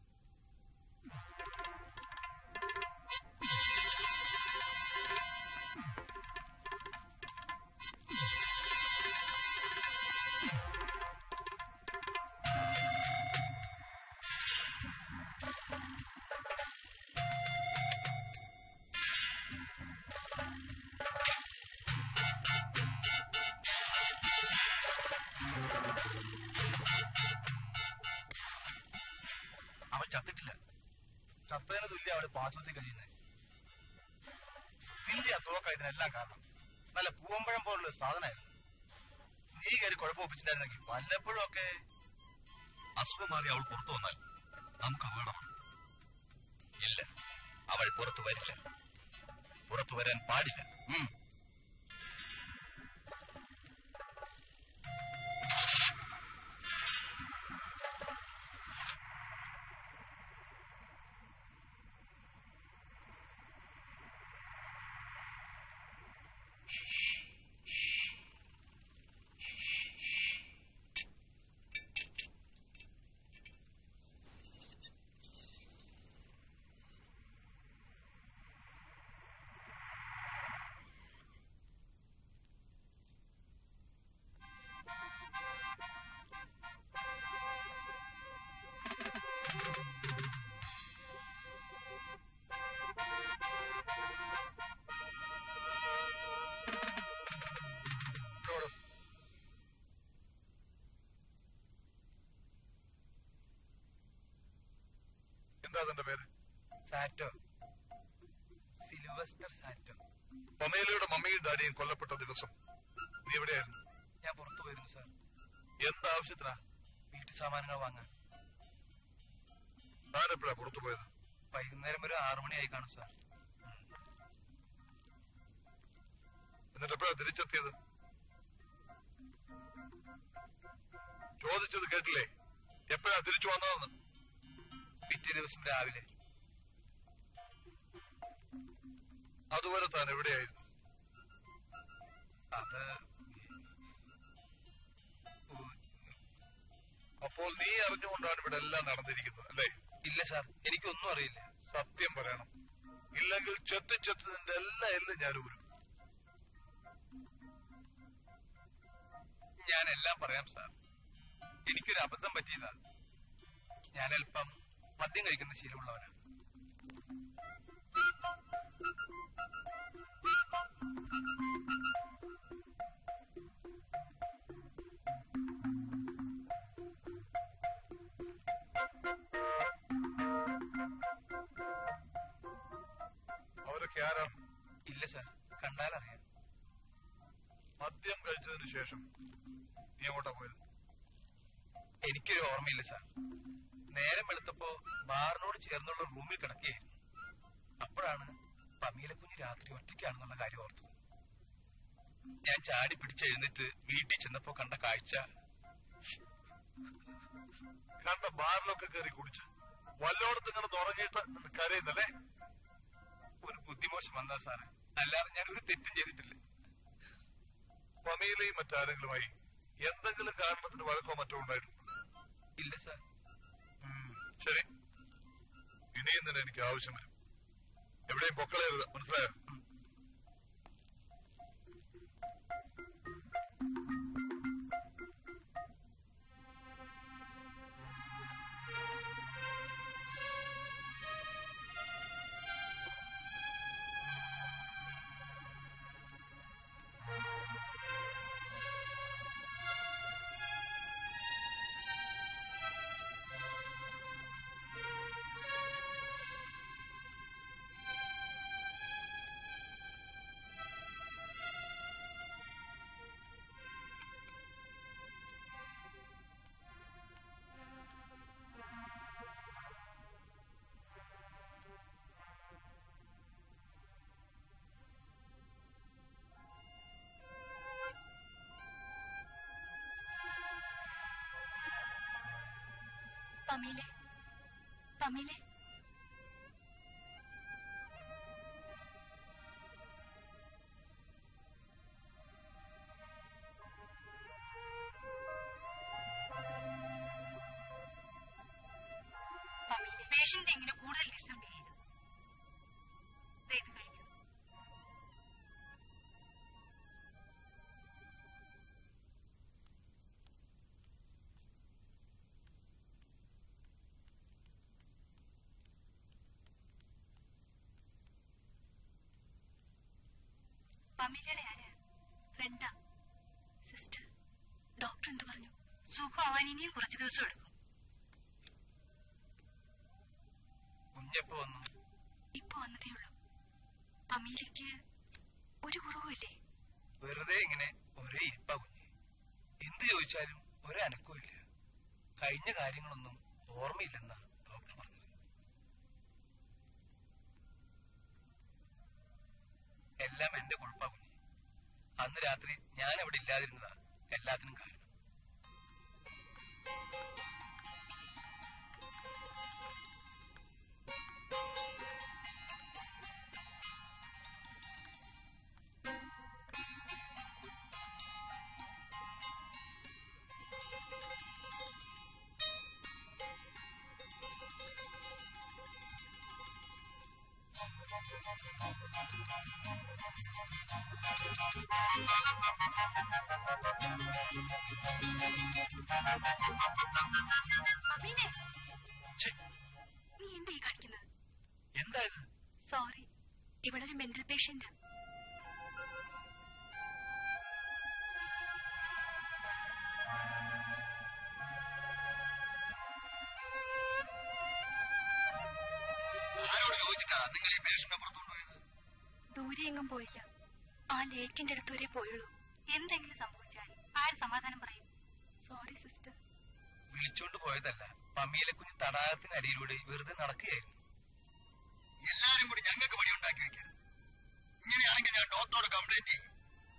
[SPEAKER 1] അവൻ ചത്തിട്ടില്ല ചത്തതിന് തുല്യ അവള് പാസത്തിൽ കഴിയുന്നത് വലിയ തോക്ക ഇതിനെല്ലാം കാരണം നല്ല പൂവമ്പഴം പോലുള്ള സാധനമായിരുന്നു നീ കയറി കുഴപ്പമൊപ്പിച്ചിട്ടായിരുന്നെങ്കിൽ വല്ലപ്പോഴും ഒക്കെ
[SPEAKER 3] അസുഖം മാറി അവൾ പുറത്തു വന്നാൽ നമുക്ക് അപകടമാണ് ഇല്ല അവൾ പുറത്തു വരില്ല പുറത്തു വരാൻ പാടില്ല
[SPEAKER 1] ഉം.
[SPEAKER 4] എന്താ അതിന്റെ പേര്
[SPEAKER 1] സാറ്റോ സിൽവസ്റ്റർ സാറ്റോ
[SPEAKER 4] പമേലയുടെ മമ്മിയും ഡാഡിയും കൊല്ലപ്പെട്ട ദിവസം നീ എവിടെയായിരുന്നു
[SPEAKER 1] ഞാൻ പുറത്തു പോയിരുന്നു സാർ
[SPEAKER 4] എന്താവശ്യത്തിനാ
[SPEAKER 1] വീട്ടു സാമാനങ്ങൾ വാങ്ങാൻ
[SPEAKER 4] താൻ എപ്പോഴാ പുറത്തു പോയത്
[SPEAKER 1] വൈകുന്നേരം ഒരു ആറു മണിയായി കാണും സാർ
[SPEAKER 4] എന്നിട്ട് എപ്പോഴാ തിരിച്ചെത്തിയത് ചോദിച്ചത് കേട്ടില്ലേ എപ്പോഴാ തിരിച്ചു വന്നതെന്ന്
[SPEAKER 1] പിറ്റേ ദിവസം രാവിലെ
[SPEAKER 4] അതുവരെ താൻ എവിടെയായിരുന്നു
[SPEAKER 1] അത് ഉ-
[SPEAKER 4] അപ്പോൾ നീ അറിഞ്ഞുകൊണ്ടാണ് ഇവിടെ എല്ലാം നടന്നിരിക്കുന്നത് അല്ലേ
[SPEAKER 1] ഇല്ല സാർ എനിക്കൊന്നും അറിയില്ല
[SPEAKER 4] സത്യം പറയണം ഇല്ലെങ്കിൽ ചെത്തി ചെത്തി നിന്റെ എല്ലാ എല്ലും ഞാൻ ഊരും
[SPEAKER 1] ഞാൻ എല്ലാം പറയാം സാർ എനിക്കൊരു അബദ്ധം പറ്റിയതാ ഞാൻ അല്പം മദ്യം കഴിക്കുന്ന ശീലമുള്ളവനാണ്
[SPEAKER 4] അവരൊക്കെ ആരാണ്
[SPEAKER 1] ഇല്ല സാർ കണ്ടാലറിയാം
[SPEAKER 4] മദ്യം കഴിച്ചതിന് ശേഷം നീ എങ്ങോട്ടാ പോയത്
[SPEAKER 1] എനിക്കൊരു ഓർമ്മയില്ല സാർ നേരം വെളുത്തപ്പോ ബാറിനോട് ചേർന്നുള്ള റൂമിൽ കിടക്കുകയായിരുന്നു അപ്പോഴാണ് പമീലക്കുഞ്ഞ് രാത്രി ഒറ്റയ്ക്കാണെന്നുള്ള കാര്യം ഓർത്തത് ഞാൻ ചാടി പിടിച്ചെഴുന്നിട്ട് വീട്ടിൽ ചെന്നപ്പോ കണ്ട കാഴ്ച
[SPEAKER 4] കണ്ട ബാറിലൊക്കെ കയറി കുടിച്ച് വല്ലോടത്തും കിടന്ന് ഉറങ്ങിയിട്ട് നിന്ന് കരയുന്നല്ലേ
[SPEAKER 1] ഒരു ബുദ്ധിമോശം വന്നാ സാറേ അല്ലാതെ ഞാൻ ഒരു തെറ്റും ചെയ്തിട്ടില്ല
[SPEAKER 4] പമീലയും മറ്റാരെങ്കിലുമായി എന്തെങ്കിലും കാരണത്തിന് വഴക്കോ മറ്റോ ഉണ്ടായിട്ടുണ്ടോ
[SPEAKER 1] ഇല്ല സാർ
[SPEAKER 4] ഉം, ശരി ഇനിയും തന്നെ എനിക്ക് ആവശ്യം വരും എവിടെയും പൊക്കളയരുത് മനസ്സിലായോ
[SPEAKER 2] പമീലെ പമീലെ പമീലെ പേഷ്യന്റ് ഇങ്ങനെ കൂടുതൽ ഡിസ്റ്റർബ് ചെയ്യരുത് ദേ ഇത് കഴിക്കൂ പമീലയുടെ ആരാ ഫ്രണ്ടാ സിസ്റ്റർ ഡോക്ടർ എന്ത് പറഞ്ഞു സുഖമാവാൻ ഇനിയും കുറച്ച് ദിവസം എടുക്കും
[SPEAKER 1] കുഞ്ഞപ്പോ വന്നു
[SPEAKER 2] ഇപ്പൊ വന്നതേ ഉള്ളൂ പമീലയ്ക്ക് ഒരു കുറവുമില്ലേ
[SPEAKER 1] വെറുതെ ഇങ്ങനെ ഒരേ ഇരിപ്പാ കുഞ്ഞ് എന്ത് ചോദിച്ചാലും ഒരു അനക്കവും ഇല്ല കഴിഞ്ഞ കാര്യങ്ങളൊന്നും ഓർമ്മയില്ലെന്നാ ഡോക്ടർ പറഞ്ഞത് എല്ലാം എന്റെ കുഴപ്പാ കുഞ്ഞ് അന്ന് രാത്രി ഞാൻ അവിടെ ഇല്ലാതിരുന്നതാ എല്ലാത്തിനും കാരണം
[SPEAKER 2] പമീലെ
[SPEAKER 1] ഛെ,
[SPEAKER 2] നീ എന്താ ഈ കാണിക്കുന്നത്
[SPEAKER 1] എന്താ ഇത്
[SPEAKER 2] സോറി ഇവളൊരു മെന്റൽ പേഷ്യന്റ്
[SPEAKER 6] ആരോട് ചോദിച്ചിട്ടാ നിങ്ങൾ ഈ പേഷ്യന്റ് അപ്പുറത്തോണ്ട് പോയത്
[SPEAKER 2] ദൂരെ എങ്ങും പോയില്ല ആ ലേക്കിന്റെ അടുത്ത് വരെ പോയുള്ളൂ എന്തെങ്കിലും സംഭവിച്ചാൽ ആര് സമാധാനം പറയും സോറി സിസ്റ്റർ
[SPEAKER 1] വിളിച്ചോണ്ട് പോയതല്ല പമ്മിയിലെ കുഞ്ഞ് തടാകത്തിനരിയിലൂടെ വെറുതെ നടക്കുകയായിരുന്നു
[SPEAKER 6] എല്ലാരും കൂടി ഞങ്ങൾക്ക് പണി ഉണ്ടാക്കി വെക്കരുത് ഇങ്ങനെയാണെങ്കിൽ ഞാൻ ഡോക്ടറോട് കംപ്ലൈന്റ് ചെയ്യും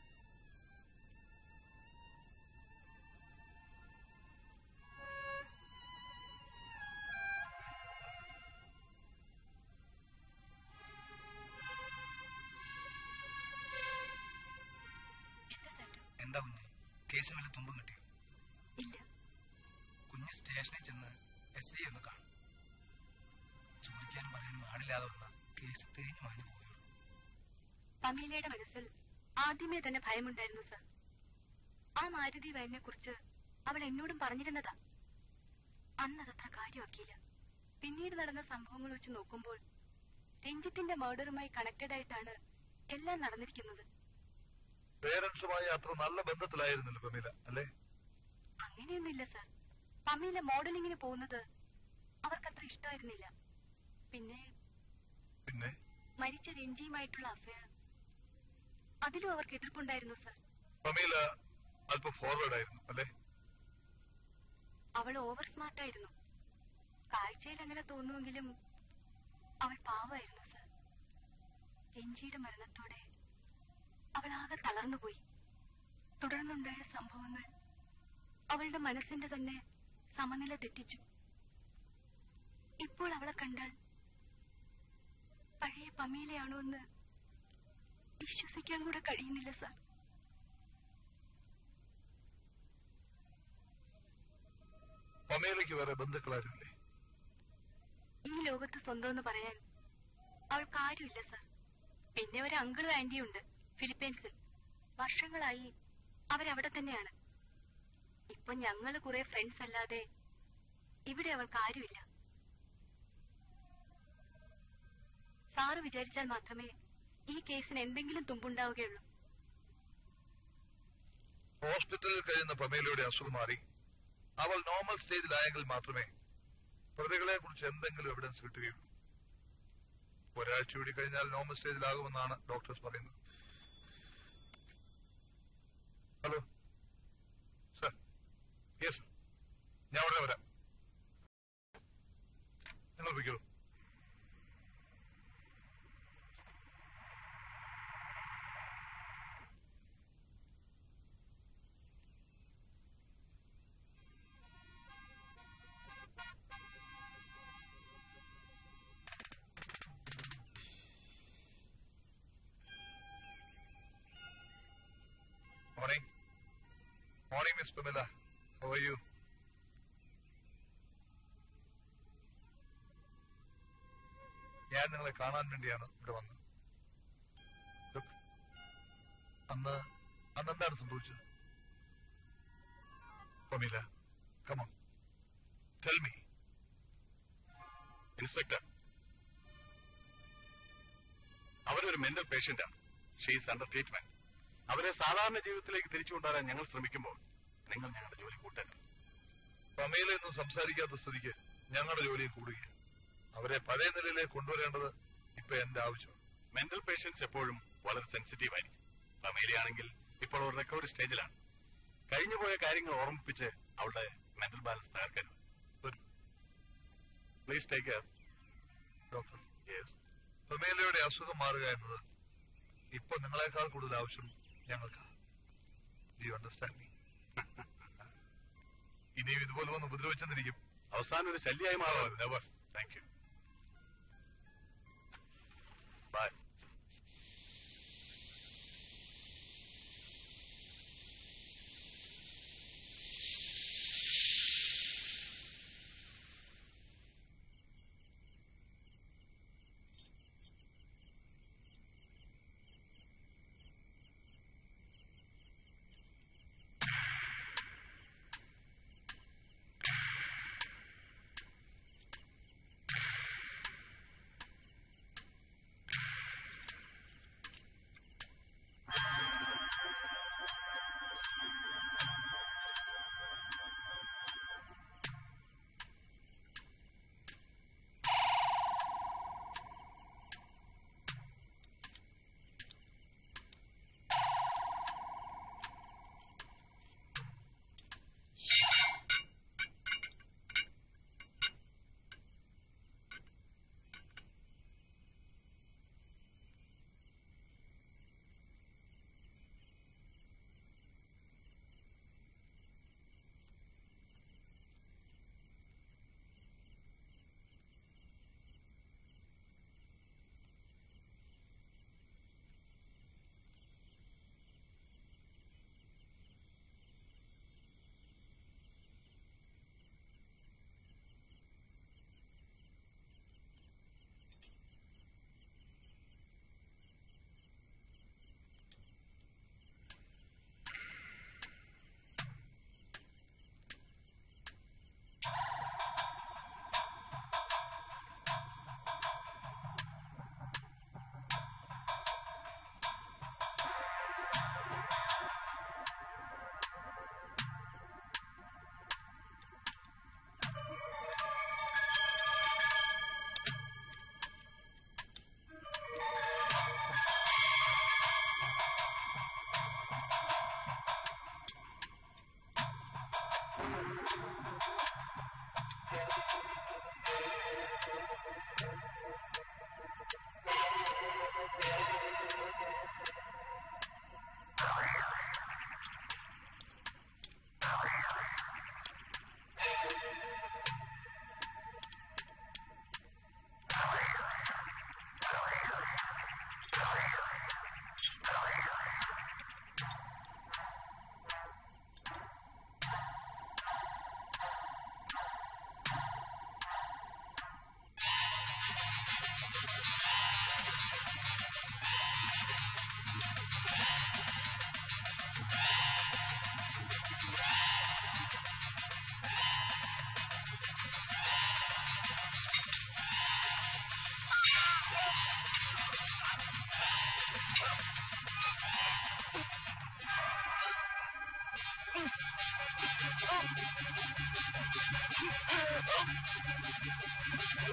[SPEAKER 2] എന്താ സാറ്റു
[SPEAKER 1] എന്താ കുഞ്ഞ് കേസിന് വല്ല തുമ്പും കിട്ടിയോ
[SPEAKER 2] ഇല്ല
[SPEAKER 1] കുഞ്ഞ് സ്റ്റേഷനിൽ ചെന്ന് എസ് ഐ ഒന്ന് കാണും ചോദിക്കാനും പറയാനും ആളില്ലാതെ വന്ന കേസ് തേഞ്ഞു മാഞ്ഞു പോയുള്ളൂ
[SPEAKER 2] പമീലയുടെ മനസ്സിൽ ആദ്യമേ തന്നെ ഭയമുണ്ടായിരുന്നു സർ ആ മാരുതി വയനെ കുറിച്ച് അവൾ എന്നോടും പറഞ്ഞിരുന്നതാ അന്നതത്ര കാര്യമാക്കിയില്ല പിന്നീട് നടന്ന സംഭവങ്ങൾ വെച്ച് നോക്കുമ്പോൾ രഞ്ജിത്തിന്റെ മർഡറുമായി കണക്റ്റഡ് ആയിട്ടാണ് എല്ലാം നടന്നിരിക്കുന്നത്
[SPEAKER 4] പേരൻസുമായി അത്ര നല്ല ബന്ധത്തിലായിരുന്നില്ല പ്രമീല അല്ലേ
[SPEAKER 2] അങ്ങനെയൊന്നുമില്ല സർ പമീല മോഡലിങ്ങിന് പോകുന്നത് അവർക്കത്ര ഇഷ്ടമായിരുന്നില്ല പിന്നെ
[SPEAKER 4] പിന്നെ
[SPEAKER 2] മരിച്ച രഞ്ജിയുമായിട്ടുള്ള അഫയർ അതിലും അവർക്ക് എതിർപ്പുണ്ടായിരുന്നു സർ
[SPEAKER 4] പ്രമീല അല്പം ഫോർവേഡ് ആയിരുന്നു അല്ലേ
[SPEAKER 2] അവൾ ഓവർ സ്മാർട്ട് ആയിരുന്നു കാഴ്ചയിൽ അങ്ങനെ തോന്നുമെങ്കിലും അവൾ പാവമായിരുന്നു സർ രഞ്ജിയുടെ മരണത്തോടെ അവൾ ആകെ തളർന്നുപോയി തുടർന്നുണ്ടായ സംഭവങ്ങൾ അവളുടെ മനസ്സിന്റെ തന്നെ സമനില തെറ്റിച്ചു ഇപ്പോൾ അവളെ കണ്ടാൽ പഴയ പമീലയാണോ എന്ന് വിശ്വസിക്കാൻ കൂടെ കഴിയുന്നില്ല സർ
[SPEAKER 4] പ്രമീലയ്ക്ക് വേറെ ബന്ധുക്കളാരില്ലേ
[SPEAKER 2] ഈ ലോകത്ത് സ്വന്തം എന്ന് പറയാൻ അവൾക്ക് ആരുമില്ല സർ പിന്നെ ഒരു അങ്കിളും ആന്റിയും ഉണ്ട് ഫിലിപ്പീൻസിൽ വർഷങ്ങളായി അവരവിടെ തന്നെയാണ് ഇപ്പൊ ഞങ്ങള് കുറെ ഫ്രണ്ട്സ് അല്ലാതെ ഇവിടെ അവൾക്ക് ആരുമില്ല സാറ് വിചാരിച്ചാൽ മാത്രമേ ഈ കേസിന് എന്തെങ്കിലും തുമ്പുണ്ടാവുകയുള്ളൂ
[SPEAKER 4] ഹോസ്പിറ്റലിൽ കഴിയുന്ന പ്രമീലയുടെ അസുഖം മാറി അവൾ നോർമൽ സ്റ്റേജിലായെങ്കിൽ മാത്രമേ പ്രതികളെ കുറിച്ച് എന്തെങ്കിലും എവിഡൻസ് കിട്ടുകയുള്ളൂ ഒരാഴ്ച കൂടി കഴിഞ്ഞാൽ നോർമൽ സ്റ്റേജിലാകുമെന്നാണ് ഡോക്ടേഴ്സ് പറയുന്നത് ഹലോ സർ യെസ് ഞാൻ ഉടനെ വരാം നിങ്ങൾ പോയിക്കോളൂ Morning. Morning, Miss Pamela. How are you? ഞാൻ നിങ്ങളെ കാണാൻ വേണ്ടിയാണ് ഇവിടെ വന്നത് Look. അന്ന് അന്ന് എന്താണ് സംഭവിച്ചത് Pamela come on tell me
[SPEAKER 3] inspector അവരൊരു മെന്റൽ പേഷ്യന്റാണ് ഷീസ് അണ്ടർ ട്രീറ്റ്മെന്റ് അവരെ സാധാരണ ജീവിതത്തിലേക്ക് തിരിച്ചു കൊണ്ടുവരാൻ ഞങ്ങൾ ശ്രമിക്കുമ്പോൾ നിങ്ങൾ ഞങ്ങളുടെ ജോലി കൂട്ടരുത്
[SPEAKER 4] പമയിലൊന്നും സംസാരിക്കാത്ത സ്ഥിതിക്ക് ഞങ്ങളുടെ ജോലിയും കൂടുകയാണ് അവരെ പഴയ നിലയിലേക്ക് കൊണ്ടുവരേണ്ടത് ഇപ്പൊ എന്റെ ആവശ്യം
[SPEAKER 3] മെന്റൽ പേഷ്യൻസ് എപ്പോഴും വളരെ സെൻസിറ്റീവ് ആയിരിക്കും ഫമീലിയാണെങ്കിൽ ഇപ്പോൾ ഒരു റിക്കവറി സ്റ്റേജിലാണ് കഴിഞ്ഞുപോയ കാര്യങ്ങൾ ഓർമ്മിപ്പിച്ച് അവളുടെ മെന്റൽ ബാലൻസ് തകർക്കരുത് please take care
[SPEAKER 4] doctor yes പമേലയുടെ അസുഖം മാറുക എന്നത് ഇപ്പൊ നിങ്ങളെക്കാൾ കൂടുതൽ ആവശ്യം ഞങ്ങൾക്ക് യു അണ്ടർസ്റ്റാൻഡ് മീ ഇനിയും ഇതുപോലെ വന്ന് ഉപദ്രവിച്ചെന്നിരിക്കും
[SPEAKER 3] അവസാനം ഒരു ശല്യമായി മാറാം
[SPEAKER 4] never thank you
[SPEAKER 3] bye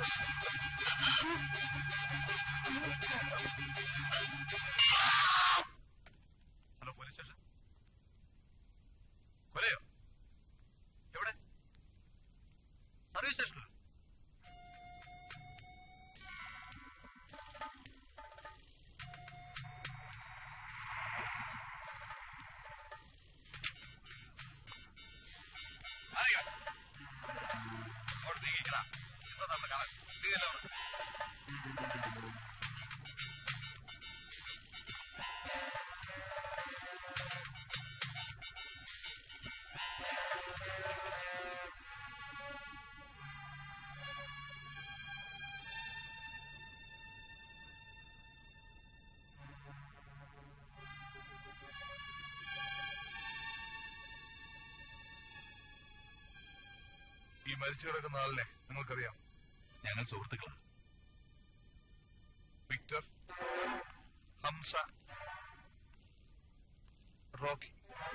[SPEAKER 4] hello police station കൊലയോ എവിടെ സർവീസ് സ്റ്റേഷനിൽ ഈ മരിച്ചു കിടക്കുന്ന ആളിനെ നിങ്ങൾക്കറിയാം
[SPEAKER 3] ഞങ്ങൾ സുഹൃത്തുക്കളാണ്
[SPEAKER 4] വിക്ടർ ഹംസ റോക്കി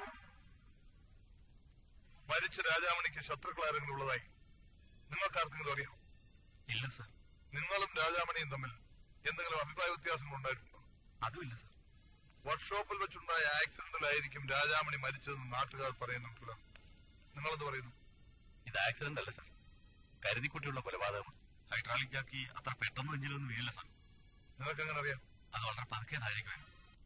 [SPEAKER 4] മരിച്ച രാജാമണിക്ക് ശത്രുക്കൾ ആരെങ്കിലും ഉള്ളതായി നിങ്ങൾക്ക് ആർക്കെങ്കിലും അറിയാം
[SPEAKER 3] ഇല്ല സർ
[SPEAKER 4] നിങ്ങളും രാജാമണിയും തമ്മിൽ എന്തെങ്കിലും അഭിപ്രായ വ്യത്യാസങ്ങൾ ഉണ്ടായിട്ടുണ്ടോ
[SPEAKER 3] അതുമില്ല സർ
[SPEAKER 4] വർക്ക്ഷോപ്പിൽ വെച്ചുണ്ടായ ആക്സിഡന്റിലായിരിക്കും രാജാമണി മരിച്ചതെന്ന് നാട്ടുകാർ പറയുന്നുണ്ടല്ലോ നിങ്ങളെന്ത് പറയുന്നു
[SPEAKER 3] ഇത് ആക്സിഡന്റ് അല്ല സർ കരുതിക്കുട്ടിയുള്ള കൊലപാതകം ഹൈഡ്രോളിക് ജാക്കി അത്ര പെട്ടെന്ന് എഞ്ചിലൊന്നും വീഴില്ല സർ
[SPEAKER 4] നിങ്ങൾക്ക് എങ്ങനെ അറിയാം
[SPEAKER 3] അത് വളരെ പതുക്കെ താഴേക്ക് വരും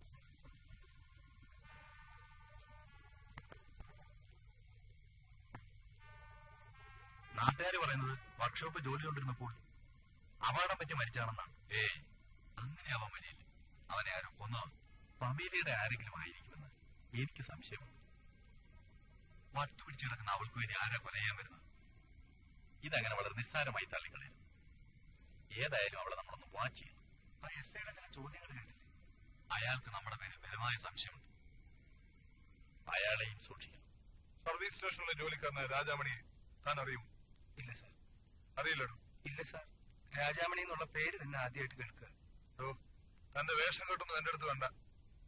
[SPEAKER 3] നാട്ടുകാർ പറയുന്നത് വർക്ക്ഷോപ്പ് ജോലി കൊണ്ടിരുന്നപ്പോൾ അപകടം പറ്റി മരിച്ചാണെന്നാണ് ഏയ് അങ്ങനെയാവാൻ വഴിയില്ല അവനെ ആരോ കൊന്നോ ഫമീലിയുടെ ആരെങ്കിലും ആയിരിക്കുമെന്ന് എനിക്ക് സംശയമുണ്ട് വട്ടു പിടിച്ചു കിടക്കുന്ന അവൾക്ക് വേണ്ടി ആരാ കൊല ചെയ്യാൻ വരുന്നത് ഇതങ്ങനെ വളരെ നിസ്സാരമായി തള്ളിക്കളയും ഏതായാലും അവളെ നമ്മളൊന്ന് വാച്ച് ചെയ്യണം
[SPEAKER 1] ആ എസ് ഐയുടെ ചില ചോദ്യങ്ങൾ കേട്ടില്ലേ
[SPEAKER 3] അയാൾക്ക് നമ്മുടെ പേരിൽ ബലമായ സംശയമുണ്ട് അയാളെയും സൂക്ഷിക്കണം
[SPEAKER 4] സർവീസ് സ്റ്റേഷനിലെ ജോലിക്കാരനായ രാജാമണി താൻ അറിയും
[SPEAKER 1] ഇല്ല സാർ
[SPEAKER 4] അറിയില്ലടോ
[SPEAKER 1] ഇല്ല സാർ രാജാമണി എന്നുള്ള പേര് തന്നെ ആദ്യമായിട്ട് കേൾക്കുക
[SPEAKER 4] ഓ തന്റെ വേഷം കെട്ടൊന്നും എന്റെ അടുത്ത് വേണ്ട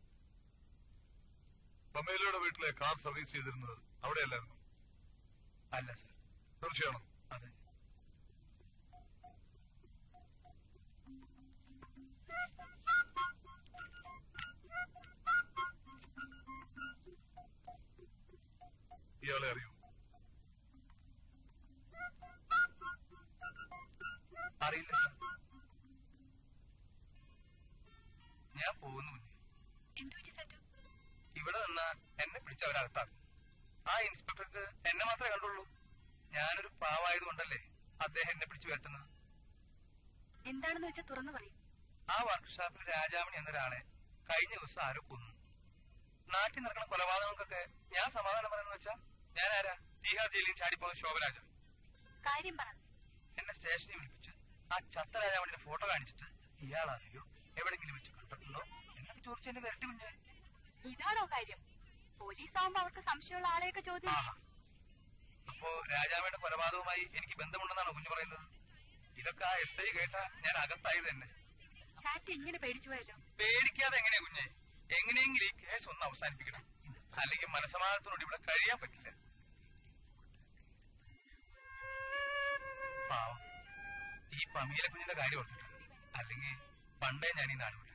[SPEAKER 4] പമേലയുടെ വീട്ടിലെ കാർ സർവീസ് ചെയ്തിരുന്നത് അവിടെയല്ലായിരുന്നു
[SPEAKER 1] അല്ല സാർ
[SPEAKER 4] തീർച്ചയാണോ
[SPEAKER 1] അതെ
[SPEAKER 4] ഇയാളെ അറിയൂ
[SPEAKER 1] അറിയില്ല സാർ ഞാൻ പോകുന്നു കുഞ്ഞ്.
[SPEAKER 2] എന്തു പറ്റി സറ്റു
[SPEAKER 1] ഇവിടെ നിന്ന് എന്നെ പിടിച്ചവരകത്താക്കും ആ ഇൻസ്പെക്ടർക്ക് എന്നെ മാത്രമേ കണ്ടുള്ളൂ ഞാനൊരു പാവായത് കൊണ്ടല്ലേ അദ്ദേഹം എന്നെ പിടിച്ചു വരുത്തുന്നത്
[SPEAKER 2] എന്താണെന്ന് വെച്ചാൽ തുറന്നു പറയും
[SPEAKER 1] ആ വർക്ക്ഷോപ്പിൽ രാജാമണി എന്നൊരാളെ കഴിഞ്ഞ ദിവസം ആരോ കൊന്നു നാട്ടിൽ നടക്കുന്ന കൊലപാതകങ്ങൾക്കൊക്കെ ഞാൻ സമാധാനം പറയുന്നത് വെച്ചാ ഞാൻ ആരാ തീഹാർ ജയിലിൽ ചാടിപ്പോകുന്ന ശോഭരാജ
[SPEAKER 2] കാര്യം പറ
[SPEAKER 1] എന്നെ സ്റ്റേഷനിൽ വിളിപ്പിച്ച് ആ ചത്ത രാജാമണിയുടെ ഫോട്ടോ കാണിച്ചിട്ട് ഇയാളാരെയോ എവിടെങ്കിലും വെച്ച് കണ്ടിട്ടുണ്ടോ എന്നൊക്കെ ചോദിച്ച് എന്നെ വരട്ടി മുന്നേ
[SPEAKER 2] ഇതാണോ കാര്യം പോലീസ് ആവുമ്പോ അവർക്ക് സംശയമുള്ള ആളെയൊക്കെ ചോദ്യം
[SPEAKER 1] ആഹാ. അപ്പോ രാജാമയുടെ കൊലപാതകവുമായി എനിക്ക് ബന്ധമുണ്ടെന്നാണോ കുഞ്ഞു പറയുന്നത് ഇതൊക്കെ ആ എസ് ഐ കേട്ട ഞാൻ അകത്തായി തന്നെ
[SPEAKER 2] സാറ്റ് ഇങ്ങനെ പേടിച്ചു പോയല്ലോ
[SPEAKER 1] പേടിക്കാതെ എങ്ങനെയാ കുഞ്ഞെ എങ്ങനെയെങ്കിലും ഈ കേസ് ഒന്ന് അവസാനിപ്പിക്കണം അല്ലെങ്കിൽ മനസമാധാനത്തോട് ഇവിടെ കഴിയാൻ പറ്റില്ല പാവം ഈ പമീല കുഞ്ഞിന്റെ കാര്യം ഓർത്തിട്ടുണ്ട് അല്ലെങ്കിൽ പണ്ടേ ഞാൻ ഈ നാട് വിട്ടു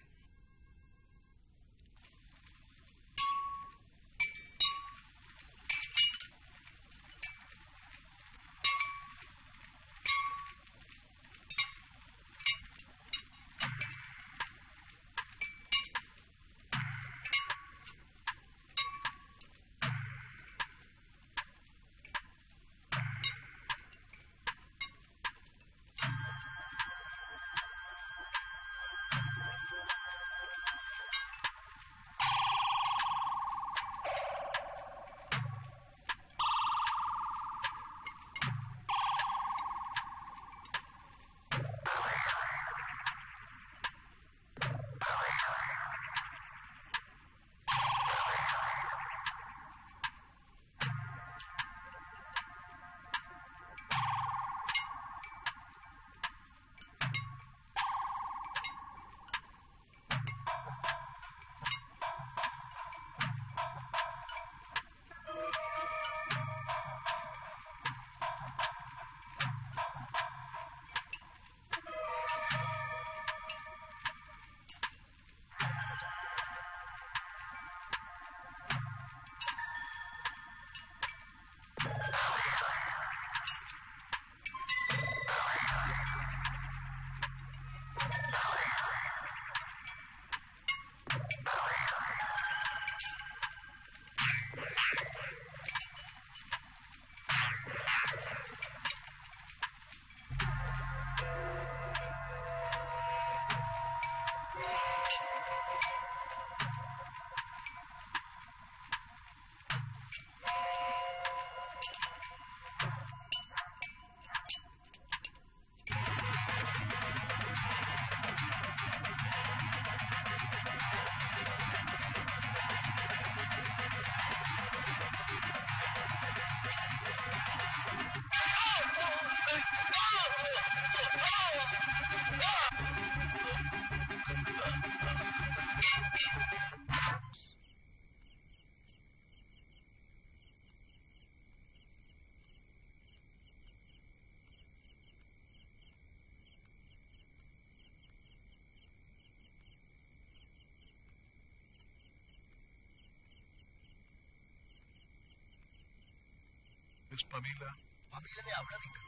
[SPEAKER 4] മിസ് പ്രമീല
[SPEAKER 6] പതിയിലെ അവിടെ നിൽക്കും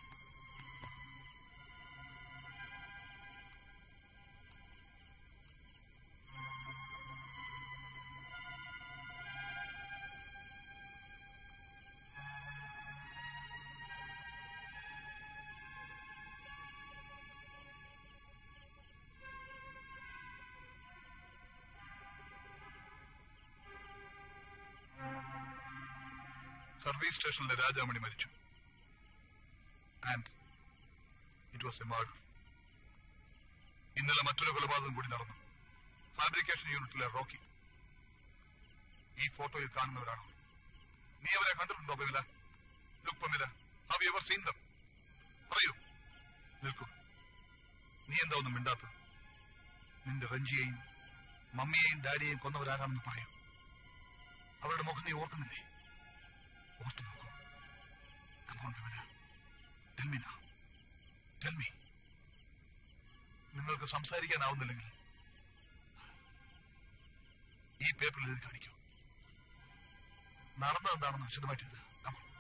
[SPEAKER 4] സർവീസ് സ്റ്റേഷനിലെ രാജാമണി മരിച്ചു and it was a murder ഇന്നലെ മറ്റൊരു കൊലപാതകം കൂടി നടന്നു ഫാബ്രിക്കേഷൻ യൂണിറ്റിലെ റോക്കി ഈ ഫോട്ടോയിൽ കാണുന്നവരാണ് നീ അവരെ കണ്ടിട്ടുണ്ടോ Pamela look Pamela have ever seen them പറയൂ നിൽക്കൂ നീ എന്താ ഒന്നും മിണ്ടാത്തത് നിന്റെ റഞ്ചിയെയും മമ്മിയെയും ഡാഡിയെയും കൊന്നവരാകാമെന്ന് പറയൂ അവരുടെ മുഖം നീ ഓർക്കുന്നില്ലേ ഓർത്തു നോക്കൂ come on Pamela tell me now tell me നിങ്ങൾക്ക് സംസാരിക്കാനാവുന്നില്ലെങ്കിൽ ഈ പേപ്പറിൽ എഴുതി കാണിക്കൂ നടന്നത് എന്താണെന്ന് വിശദമായിട്ട് എഴുതുക Come on.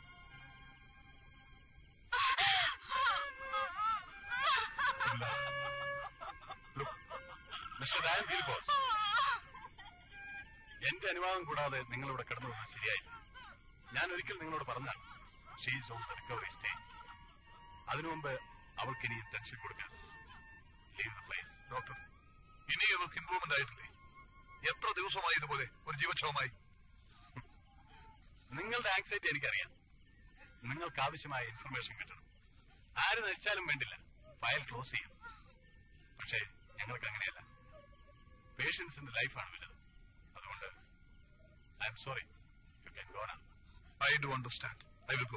[SPEAKER 4] ഇല്ല. Look,
[SPEAKER 3] മിസ്റ്റർ രാജൻ ഗിരിബോസ് എന്റെ അനുവാദം കൂടാതെ നിങ്ങൾ ഇവിടെ കിടന്നു പോകുന്നത് ശരിയായില്ല ഞാൻ ഒരിക്കൽ നിങ്ങളോട് പറഞ്ഞാണ് she's on the recovery stage അതിനു മുമ്പ് അവൾക്ക് ഇനി ടെൻഷൻ കൊടുക്കാൻ ലീവ് ദ പ്ലേസ്
[SPEAKER 4] ഡോക്ടർ ഇനി ഇവർക്ക് ഇംപ്രൂവ്മെന്റ് ആയിട്ടില്ലേ എത്ര ദിവസമായി ഇതുപോലെ ഒരു ജീവക്ഷവമായി
[SPEAKER 3] നിങ്ങളുടെ ആങ്സൈറ്റി എനിക്കറിയാം നിങ്ങൾക്ക് ആവശ്യമായ ഇൻഫർമേഷൻ കിട്ടണം ആര് നശിച്ചാലും വേണ്ടില്ല ഫയൽ ക്ലോസ് ചെയ്യും പക്ഷേ ഞങ്ങൾക്ക് അങ്ങനെയല്ല പേഷ്യൻസിന്റെ ലൈഫാണ് വലുത് അതുകൊണ്ട് I'm sorry you can go now.
[SPEAKER 4] I do understand I will go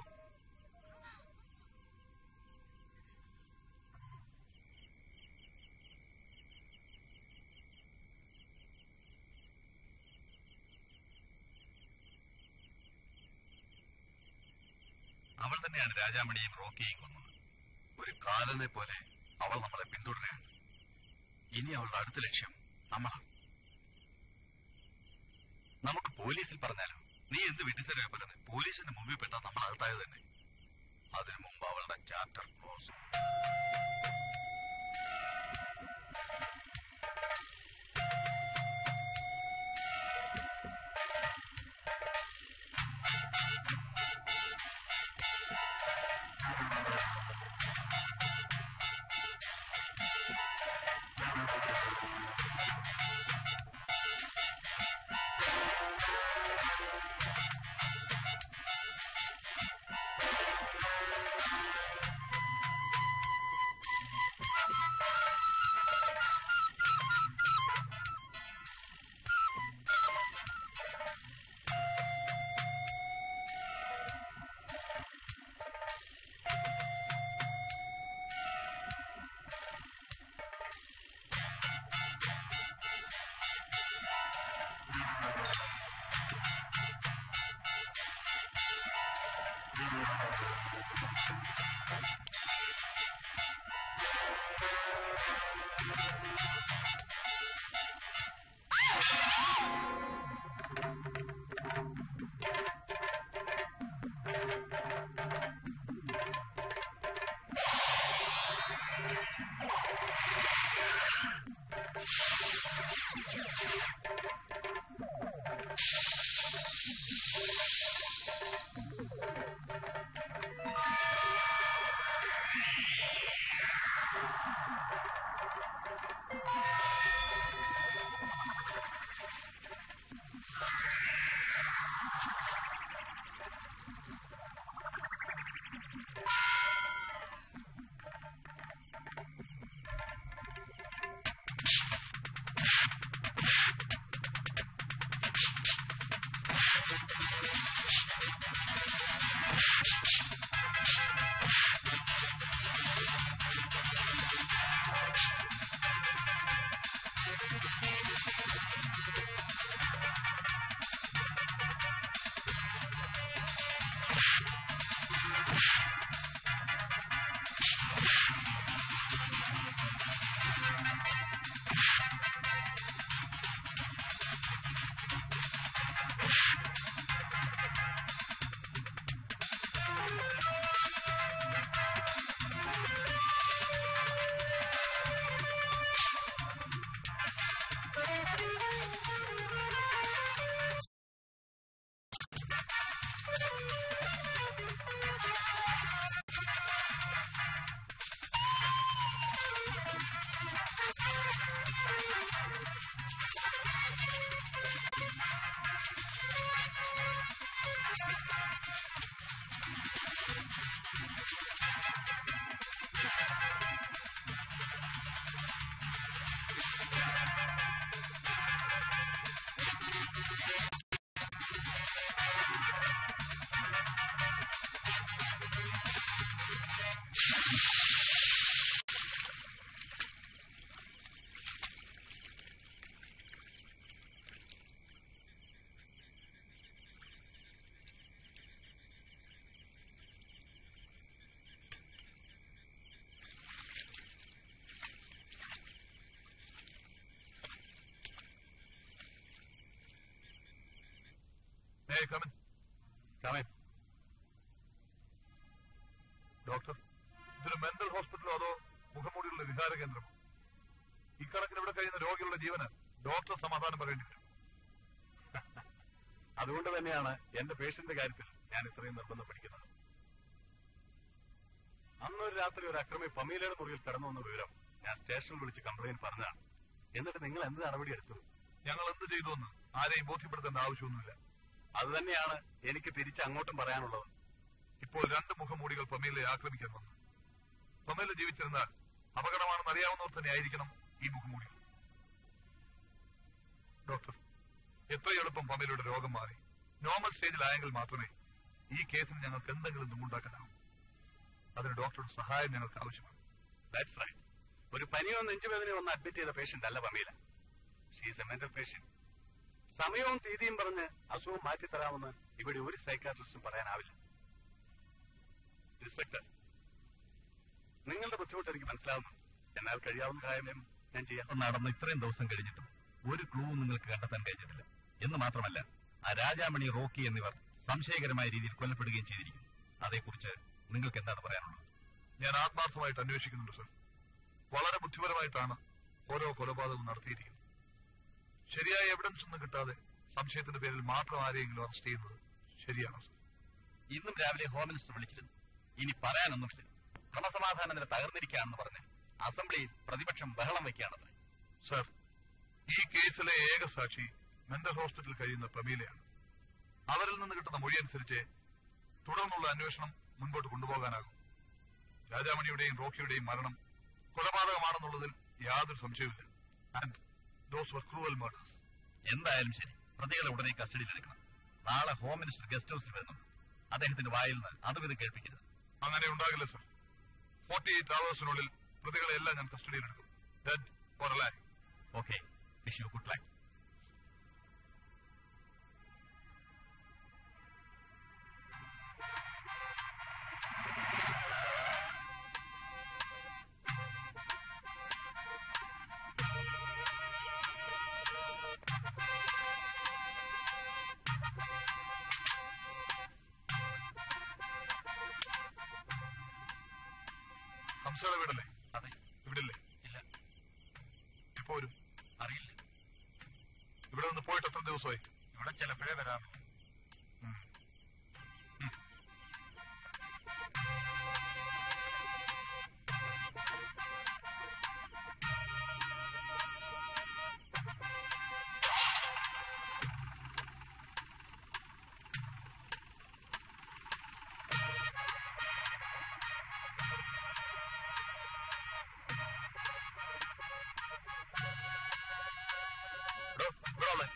[SPEAKER 3] അവൾ തന്നെയാണ് രാജാമണിയും റോക്കിയെയും കൊന്നത് ഒരു കാലനെ പോലെ അവൾ നമ്മളെ പിന്തുടരുകയാണ് ഇനി അവളുടെ അടുത്ത ലക്ഷ്യം നമ്മളാണ് നമുക്ക് പോലീസിൽ പറഞ്ഞാലോ നീ എന്ത് വിട്ടിത്തരവ് പറയുന്നത് പോലീസിന്റെ മുമ്പിൽ പെട്ടാൽ നമ്മൾ അകത്തായത് തന്നെ അതിനു മുമ്പ് അവളുടെ chapter close
[SPEAKER 4] may come in come in doctor ഇതൊരു മെന്റൽ ഹോസ്പിറ്റലോ അതോ മുഖംമൂടിയുള്ള വിഹാര കേന്ദ്രമോ ഇക്കണക്കിന് ഇവിടെ കഴിയുന്ന രോഗികളുടെ ജീവന് ഡോക്ടർ സമാധാനം പറയേണ്ടി വരും
[SPEAKER 3] അതുകൊണ്ട് തന്നെയാണ് എന്റെ പേഷ്യന്റെ കാര്യത്തിൽ ഞാൻ ഇത്രയും നിർബന്ധം പിടിക്കുന്നത് അന്നൊരു രാത്രി ഒരു അക്രമി പമീലയുടെ മുറിയിൽ കടന്നു വന്ന വിവരം ഞാൻ സ്റ്റേഷനിൽ വിളിച്ച് കംപ്ലൈന്റ് പറഞ്ഞതാണ് എന്നിട്ട് നിങ്ങൾ എന്ത് നടപടി എടുത്തത്
[SPEAKER 4] ഞങ്ങൾ എന്ത് ചെയ്തു എന്ന് ആരെയും ബോധ്യപ്പെടുത്തേണ്ട ആവശ്യമൊന്നുമില്ല
[SPEAKER 3] അത് തന്നെയാണ് എനിക്ക് തിരിച്ച് അങ്ങോട്ടും പറയാനുള്ളത്
[SPEAKER 4] ഇപ്പോൾ രണ്ട് മുഖംമൂടികൾ പമീലയെ ആക്രമിക്കാൻ വന്നു പമീല ജീവിച്ചിരുന്നാൽ അപകടമാണെന്ന് അറിയാവുന്നവർ തന്നെ ആയിരിക്കണം ഈ മുഖംമൂടികൾ ഡോക്ടർ എത്ര എളുപ്പം പമീലയുടെ രോഗം മാറി നോർമൽ സ്റ്റേജിലായെങ്കിൽ മാത്രമേ ഈ കേസിന് ഞങ്ങൾക്ക് എന്തെങ്കിലും തുമ്പുണ്ടാക്കാനാവൂ അതിന് ഡോക്ടറുടെ സഹായം ഞങ്ങൾക്ക് ആവശ്യമാണ്
[SPEAKER 3] ദാറ്റ്സ് റൈറ്റ് ഒരു പനിയോ നെഞ്ചുവേദനയോ ഒന്ന് അഡ്മിറ്റ് ചെയ്ത പേഷ്യന്റ് അല്ല Pamela she's a mental patient സമയവും തീയതിയും പറഞ്ഞ് അസുഖം മാറ്റിത്തരാമെന്ന് ഇവിടെ ഒരു സൈക്കാട്രിസ്റ്റും പറയാനാവില്ല ഇൻസ്പെക്ടർ നിങ്ങളുടെ ബുദ്ധിമുട്ട് എനിക്ക് മനസ്സിലാവുന്നു എന്നാൽ കഴിയാവുന്ന കാര്യം ഞാൻ ചെയ്യാം നടന്ന് ഇത്രയും ദിവസം കഴിഞ്ഞിട്ടും ഒരു ക്ലൂ നിങ്ങൾക്ക് കണ്ടെത്താൻ കഴിഞ്ഞിട്ടില്ല എന്ന് മാത്രമല്ല ആ രാജാമണി റോക്കി എന്നിവർ സംശയകരമായ രീതിയിൽ കൊല്ലപ്പെടുകയും ചെയ്തിരിക്കുന്നു അതേക്കുറിച്ച് നിങ്ങൾക്ക് എന്താണ് പറയാനുള്ളത്
[SPEAKER 4] ഞാൻ ആത്മാർത്ഥമായിട്ട് അന്വേഷിക്കുന്നുണ്ട് സർ വളരെ ബുദ്ധിപരമായിട്ടാണ് ഓരോ കൊലപാതകവും നടത്തിയിരിക്കുന്നത് ശരിയായ എവിഡൻസ് ഒന്നും കിട്ടാതെ സംശയത്തിന്റെ പേരിൽ മാത്രം ആരെയെങ്കിലും അറസ്റ്റ് ചെയ്യുന്നത് ശരിയാണോ സർ
[SPEAKER 3] ഇന്നും രാവിലെ ഹോം മിനിസ്റ്റർ വിളിച്ചിരുന്നു ഇനി പറയാനൊന്നുമില്ല ക്രമസമാധാന നില തകർന്നിരിക്കുകയാണെന്ന് പറഞ്ഞ് അസംബ്ലിയിൽ പ്രതിപക്ഷം ബഹളം വയ്ക്കുകയാണത്
[SPEAKER 4] സർ ഈ കേസിലെ ഏക സാക്ഷി മെന്റൽ ഹോസ്പിറ്റലിൽ കഴിയുന്ന പ്രമീലയാണ് അവരിൽ നിന്ന് കിട്ടുന്ന മൊഴി അനുസരിച്ച് തുടർന്നുള്ള അന്വേഷണം മുൻപോട്ട് കൊണ്ടുപോകാനാകും രാജാമണിയുടെയും റോക്കിയുടെയും മരണം കൊലപാതകമാണെന്നുള്ളതിൽ യാതൊരു സംശയവുമില്ല and those were cruel murders
[SPEAKER 3] എന്തായാലും ശരി പ്രതികളെ ഉടനെ കസ്റ്റഡിയിൽ എടുക്കണം നാളെ ഹോം മിനിസ്റ്റർ ഗസ്റ്റ് ഹൗസിൽ വരുന്നു അദ്ദേഹത്തിന്റെ വായിൽ നിന്ന് അതും ഇത് കേൾപ്പിക്കരുത്
[SPEAKER 4] അങ്ങനെ ഉണ്ടാകില്ല സർ ഫോർട്ടി എയ്റ്റ് അവേഴ്സിനുള്ളിൽ പ്രതികളെ എല്ലാം ഞാൻ കസ്റ്റഡിയിലെടുക്കും dead or alive
[SPEAKER 3] okay wish you good life
[SPEAKER 4] ഹംസയുടെ വീടല്ലേ
[SPEAKER 3] അതെ
[SPEAKER 4] ഇവിടെ ഇല്ലേ
[SPEAKER 3] ഇല്ല
[SPEAKER 4] എപ്പോ വരും
[SPEAKER 3] അറിയില്ല
[SPEAKER 4] ഇവിടെ നിന്ന് പോയിട്ട് എത്ര ദിവസമായി
[SPEAKER 3] ഇവിടെ ചിലപ്പോഴേ വരാറുള്ളൂ
[SPEAKER 4] എടോ, ഇവിടെ വന്നേ.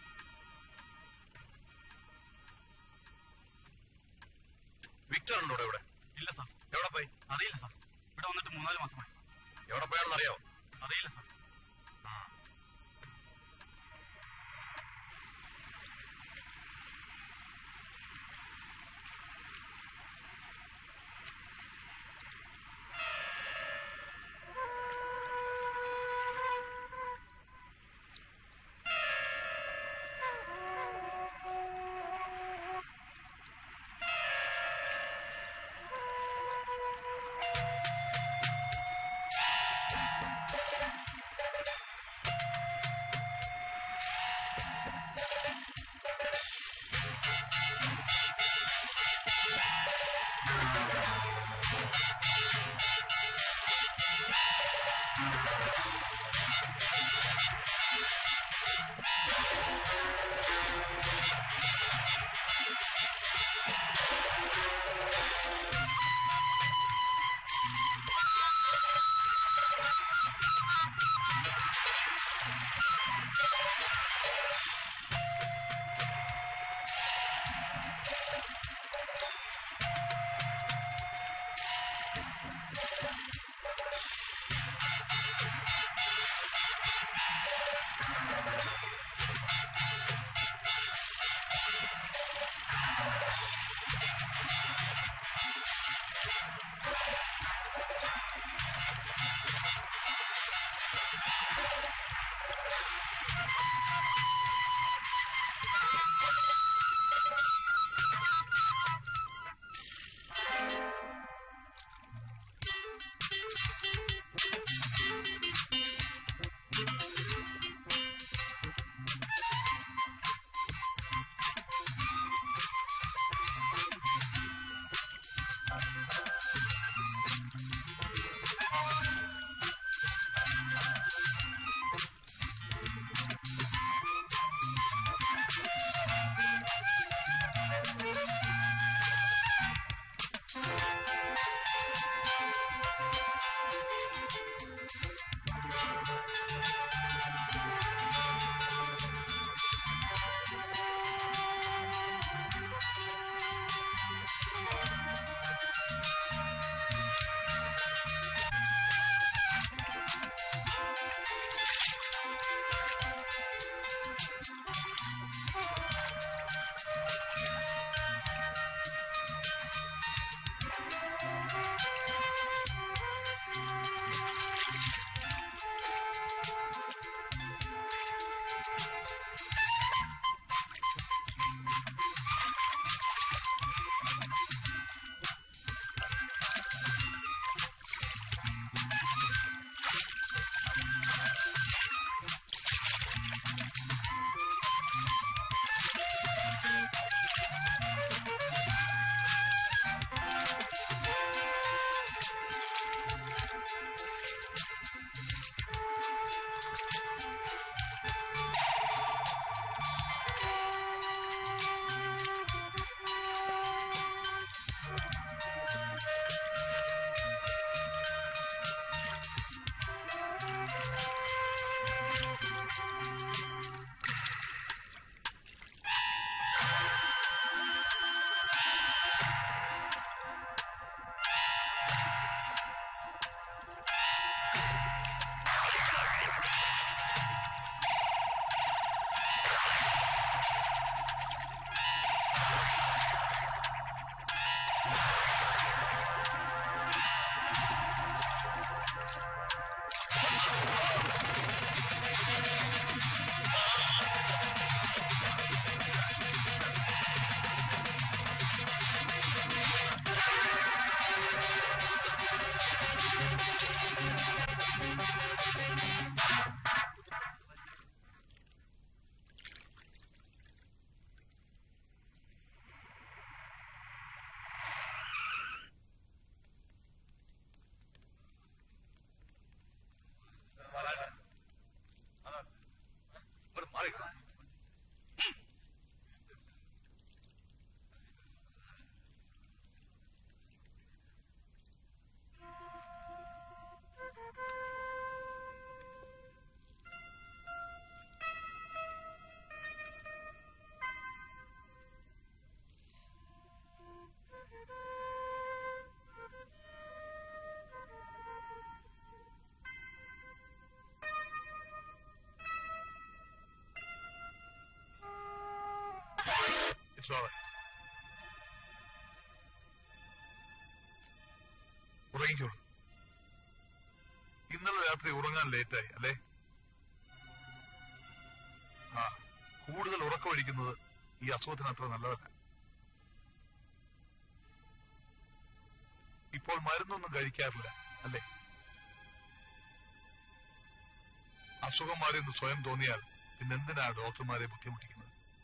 [SPEAKER 4] വിക്ടർ ഉണ്ടോ ഇവിടെ ഇവിടെ
[SPEAKER 3] ഇല്ല സാർ
[SPEAKER 4] എവിടെ പോയി
[SPEAKER 3] അറിയില്ല സാർ ഇവിടെ വന്നിട്ട് മൂന്നാല് മാസമായി
[SPEAKER 4] എവിടെ പോയാണെന്ന് അറിയാമോ
[SPEAKER 3] അറിയില്ല സാർ
[SPEAKER 4] ഇറ്റ്സ് ഓൾ ഉറങ്ങിക്കോളൂ ഇന്നലെ രാത്രി ഉറങ്ങാൻ ലേറ്റായി അല്ലേ ആ കൂടുതൽ ഉറക്കമൊഴിക്കുന്നത് ഈ അസുഖത്തിന് അത്ര നല്ലതല്ല ഇപ്പോൾ മരുന്നൊന്നും കഴിക്കാറില്ല അല്ലേ അസുഖം മാറിയെന്ന് സ്വയം തോന്നിയാൽ പിന്നെന്തിനാ ഡോക്ടർമാരെ ബുദ്ധിമുട്ടിക്കുന്നത്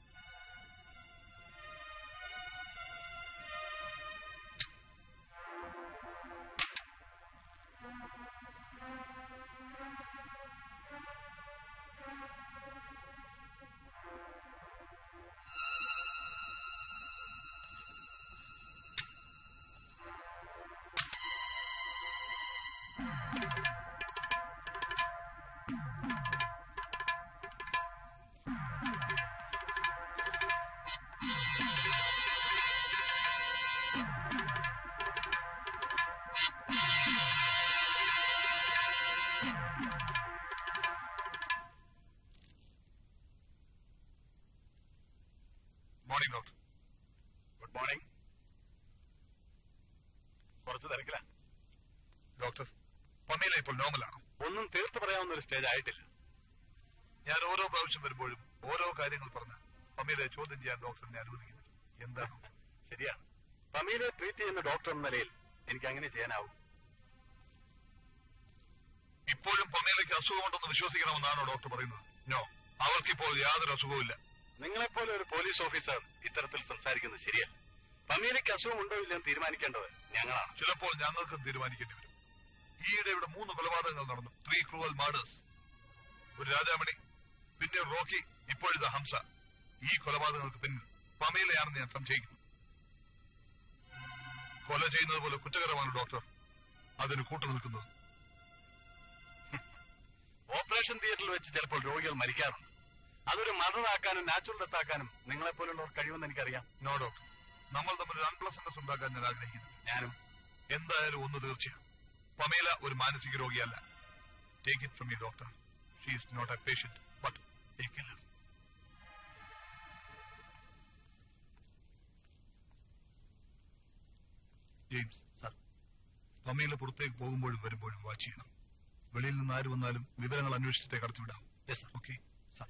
[SPEAKER 4] മോർണിംഗ് ഡോക്ടർ
[SPEAKER 3] ഗുഡ് മോർണിംഗ് കുറച്ച് തിരക്കില
[SPEAKER 4] ഡോക്ടർ പമീല ഇപ്പോൾ നോർമലാണോ
[SPEAKER 3] ഒന്നും തീർത്ത് പറയാവുന്ന ഒരു സ്റ്റേജ് ആയിട്ടില്ല
[SPEAKER 4] ഞാൻ ഓരോ പ്രാവശ്യം വരുമ്പോഴും ഓരോ കാര്യങ്ങൾ പറഞ്ഞ് പമീലയെ ചോദ്യം ചെയ്യാൻ ഡോക്ടറിനെ അനുവദിക്കുന്നു എന്താണ്
[SPEAKER 3] ശരിയാണ് പമീലെ ട്രീറ്റ് ചെയ്യുന്ന ഡോക്ടർ എന്ന നിലയിൽ എനിക്ക് അങ്ങനെ ചെയ്യാനാവും
[SPEAKER 4] ഇപ്പോഴും പമീലയ്ക്ക് അസുഖമുണ്ടെന്ന് വിശ്വസിക്കണമെന്നാണോ ഡോക്ടർ പറയുന്നത് നോ അവർക്കിപ്പോൾ യാതൊരു അസുഖവുമില്ല
[SPEAKER 3] നിങ്ങളെപ്പോലെ ഒരു പോലീസ് ഓഫീസർ ഇത്തരത്തിൽ സംസാരിക്കുന്നത് ശരിയല്ല പമീലയ്ക്ക് അസുഖമുണ്ടോ ഇല്ലെന്ന് തീരുമാനിക്കേണ്ടത് ഞങ്ങളാണ്
[SPEAKER 4] ചിലപ്പോൾ ഞങ്ങൾക്കും തീരുമാനിക്കേണ്ടി വരും ഈയിടെ ഇവിടെ മൂന്ന് കൊലപാതകങ്ങൾ നടന്നു ത്രീ ക്രൂവൽ മാർഡേഴ്സ് ഒരു രാജാമണി പിന്നെ ഒരു റോക്കി ഇപ്പോഴിത് ഹംസ ഈ കൊലപാതകങ്ങൾക്ക് പിന്നിൽ പമീലയാണെന്ന് ഞാൻ സംശയിക്കുന്നു കൊല ചെയ്യുന്നത് പോലെ കുറ്റകരമാണ് ഡോക്ടർ അതിന് കൂട്ടുനിൽക്കുന്നത്
[SPEAKER 3] ഓപ്പറേഷൻ തിയേറ്ററിൽ വെച്ച് ചിലപ്പോൾ രോഗികൾ മരിക്കാറുണ്ട് അതൊരു മരണമാക്കാനും നാച്ചുറൽ ഡെത്ത് ആക്കാനും നിങ്ങളെപ്പോലുള്ളവർ കഴിയുമെന്ന് എനിക്കറിയാം
[SPEAKER 4] നോ ഡോക്ടർ നമ്മൾ തമ്മിൽ ഒരു അൺപ്ലസൻസ് ഉണ്ടാക്കാൻ ഞാൻ ആഗ്രഹിക്കുന്നു
[SPEAKER 3] ഞാനും
[SPEAKER 4] എന്തായാലും ഒന്ന് തീർച്ചയാണ് പമേല ഒരു മാനസിക രോഗിയല്ല take it from you doctor she is not a patient but a killer James sir Pamela പുറത്തേക്ക് പോകുമ്പോഴും വരുമ്പോഴും വാച്ച് ചെയ്യണം വെളിയിൽ നിന്ന് ആര് വന്നാലും വിവരങ്ങൾ അന്വേഷിച്ചിട്ടേ കടത്തിവിടാം yes sir okay sir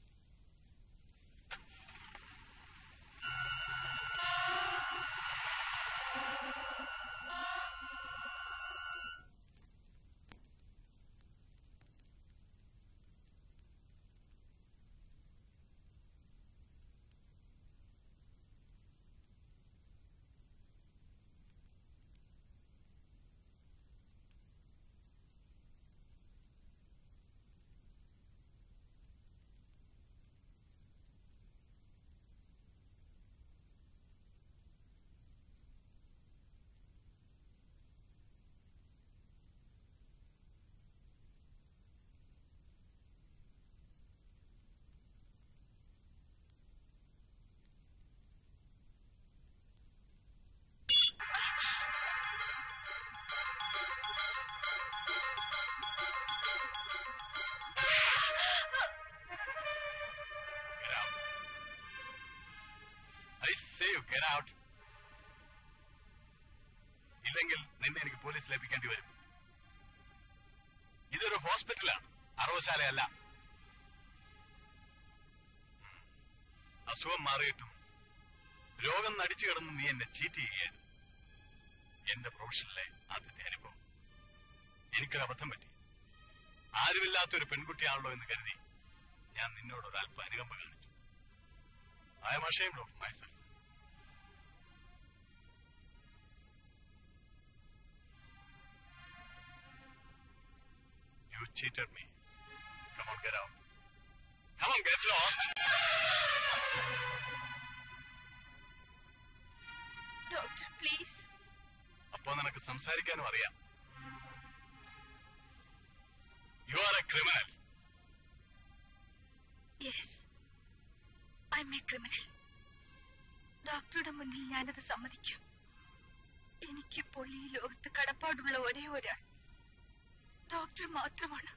[SPEAKER 3] Get out. I say you get out. ഇല്ലെങ്കിൽ നിന്നെ എനിക്ക് പോലീസ് ലഭിക്കേണ്ടി വരും ഇതൊരു ഹോസ്പിറ്റലാണ് അറവശാലയല്ല ഉം. അസുഖം മാറിയിട്ടും രോഗം നടിച്ചു കിടന്ന് നീ എന്നെ ചീറ്റ് ചെയ്യുകയായിരുന്നു എന്റെ പ്രൊഫഷനിലെ ആദ്യത്തെ അനുഭവം എനിക്കൊരു അബദ്ധം പറ്റി ആരുമില്ലാത്തൊരു പെൺകുട്ടിയാണല്ലോ എന്ന് കരുതി ഞാൻ നിന്നോട് ഒരു അല്പ അനുകമ്പ കാണിച്ചു I'm ashamed of myself. You cheated me. Come on, get out. Come on, get lost.
[SPEAKER 2] Doctor please
[SPEAKER 3] അപ്പോ നിനക്ക് സംസാരിക്കാനും അറിയാം you are a criminal
[SPEAKER 2] yes I'm a criminal ഡോക്ടറുടെ മുന്നിൽ ഞാനത് സമ്മതിക്കാം എനിക്കിപ്പോൾ ഈ ലോകത്ത് കടപ്പാടുള്ള ഒരേ ഒരാൾ ഡോക്ടർ മാത്രമാണ്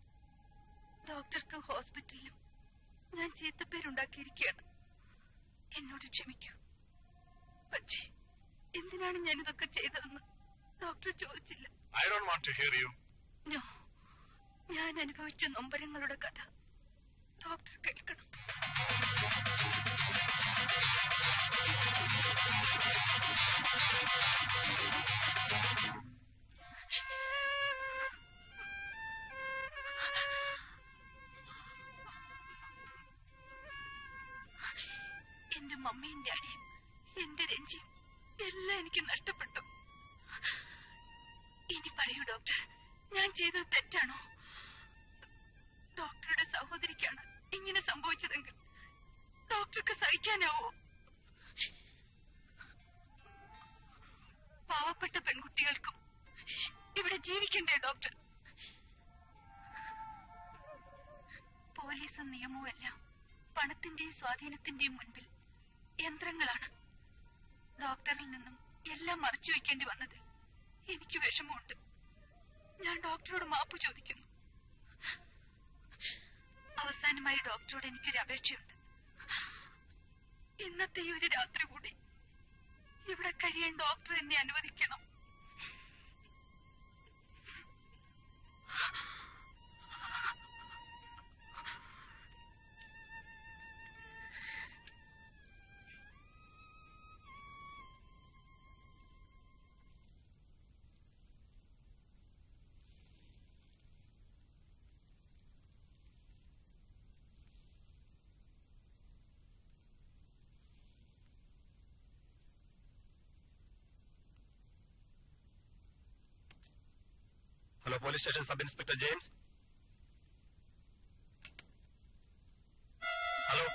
[SPEAKER 2] ഡോക്ടർക്ക് ഹോസ്പിറ്റലിലും ഞാൻ ചീത്തപ്പേരുണ്ടാക്കിയിരിക്കുകയാണ് എന്നോട് ക്ഷമിക്കൂ പക്ഷേ എന്തിനാണ് ഞാൻ ഇതൊക്കെ ചെയ്തതെന്ന് ഡോക്ടർ ചോദിച്ചില്ല
[SPEAKER 4] I don't want to hear you
[SPEAKER 2] know ഞാൻ അനുഭവിച്ച നൊമ്പരങ്ങളുടെ കഥ ഡോക്ടർ കേൾക്കണം എന്റെ മമ്മിയും ഡാഡിയും എന്റെ രഞ്ജിയും എല്ലാം എനിക്ക് നഷ്ടപ്പെട്ടു ഇനി പറയൂ ഡോക്ടർ ഞാൻ ചെയ്തത് തെറ്റാണോ ഡോക്ടറുടെ സഹോദരിക്കാണ് ഇങ്ങനെ സംഭവിച്ചതെങ്കിൽ ഡോക്ടർക്ക് സഹിക്കാനാവോ പാവപ്പെട്ട പെൺകുട്ടികൾക്കും ഇവിടെ ജീവിക്കണ്ടേ ഡോക്ടർ പോലീസും നിയമവും എല്ലാം പണത്തിന്റെയും സ്വാധീനത്തിന്റെയും മുൻപിൽ യന്ത്രങ്ങളാണ് ഡോക്ടറിൽ നിന്നും എല്ലാം മറച്ചു വെക്കേണ്ടി വന്നത് എനിക്ക് വിഷമമുണ്ട് ഞാൻ ഡോക്ടറോട് മാപ്പ് ചോദിക്കുന്നു അവസാനമായി ഡോക്ടറോട് എനിക്കൊരു അപേക്ഷയുണ്ട് ഇന്നത്തെ ഈ ഒരു രാത്രി കൂടി ഇവിടെ കഴിയാൻ ഡോക്ടർ എന്നെ അനുവദിക്കണം
[SPEAKER 3] hello police station sub inspector James hello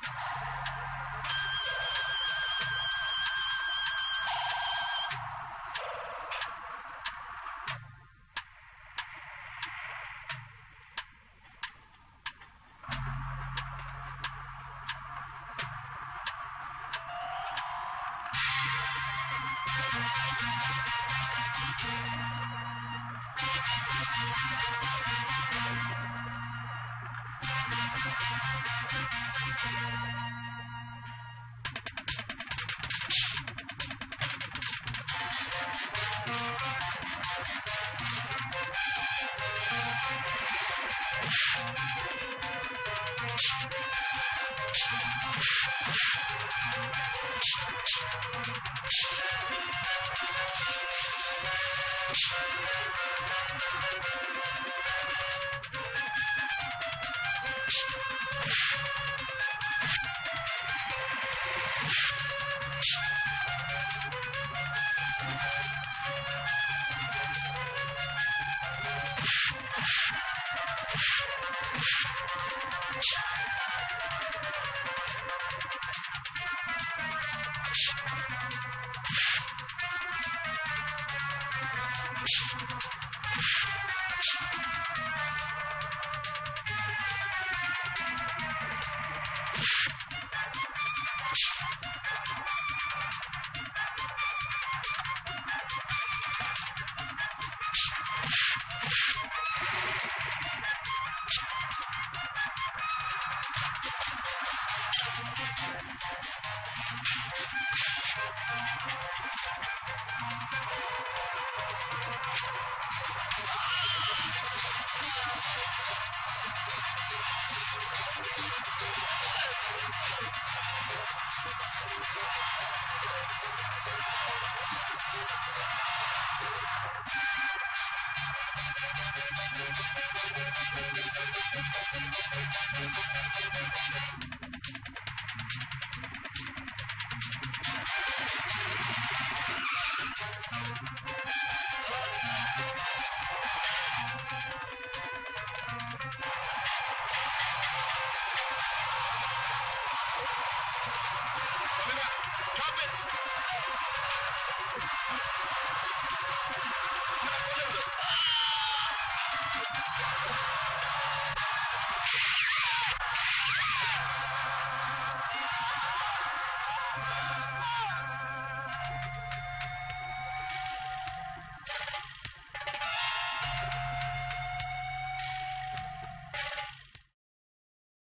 [SPEAKER 7] ആ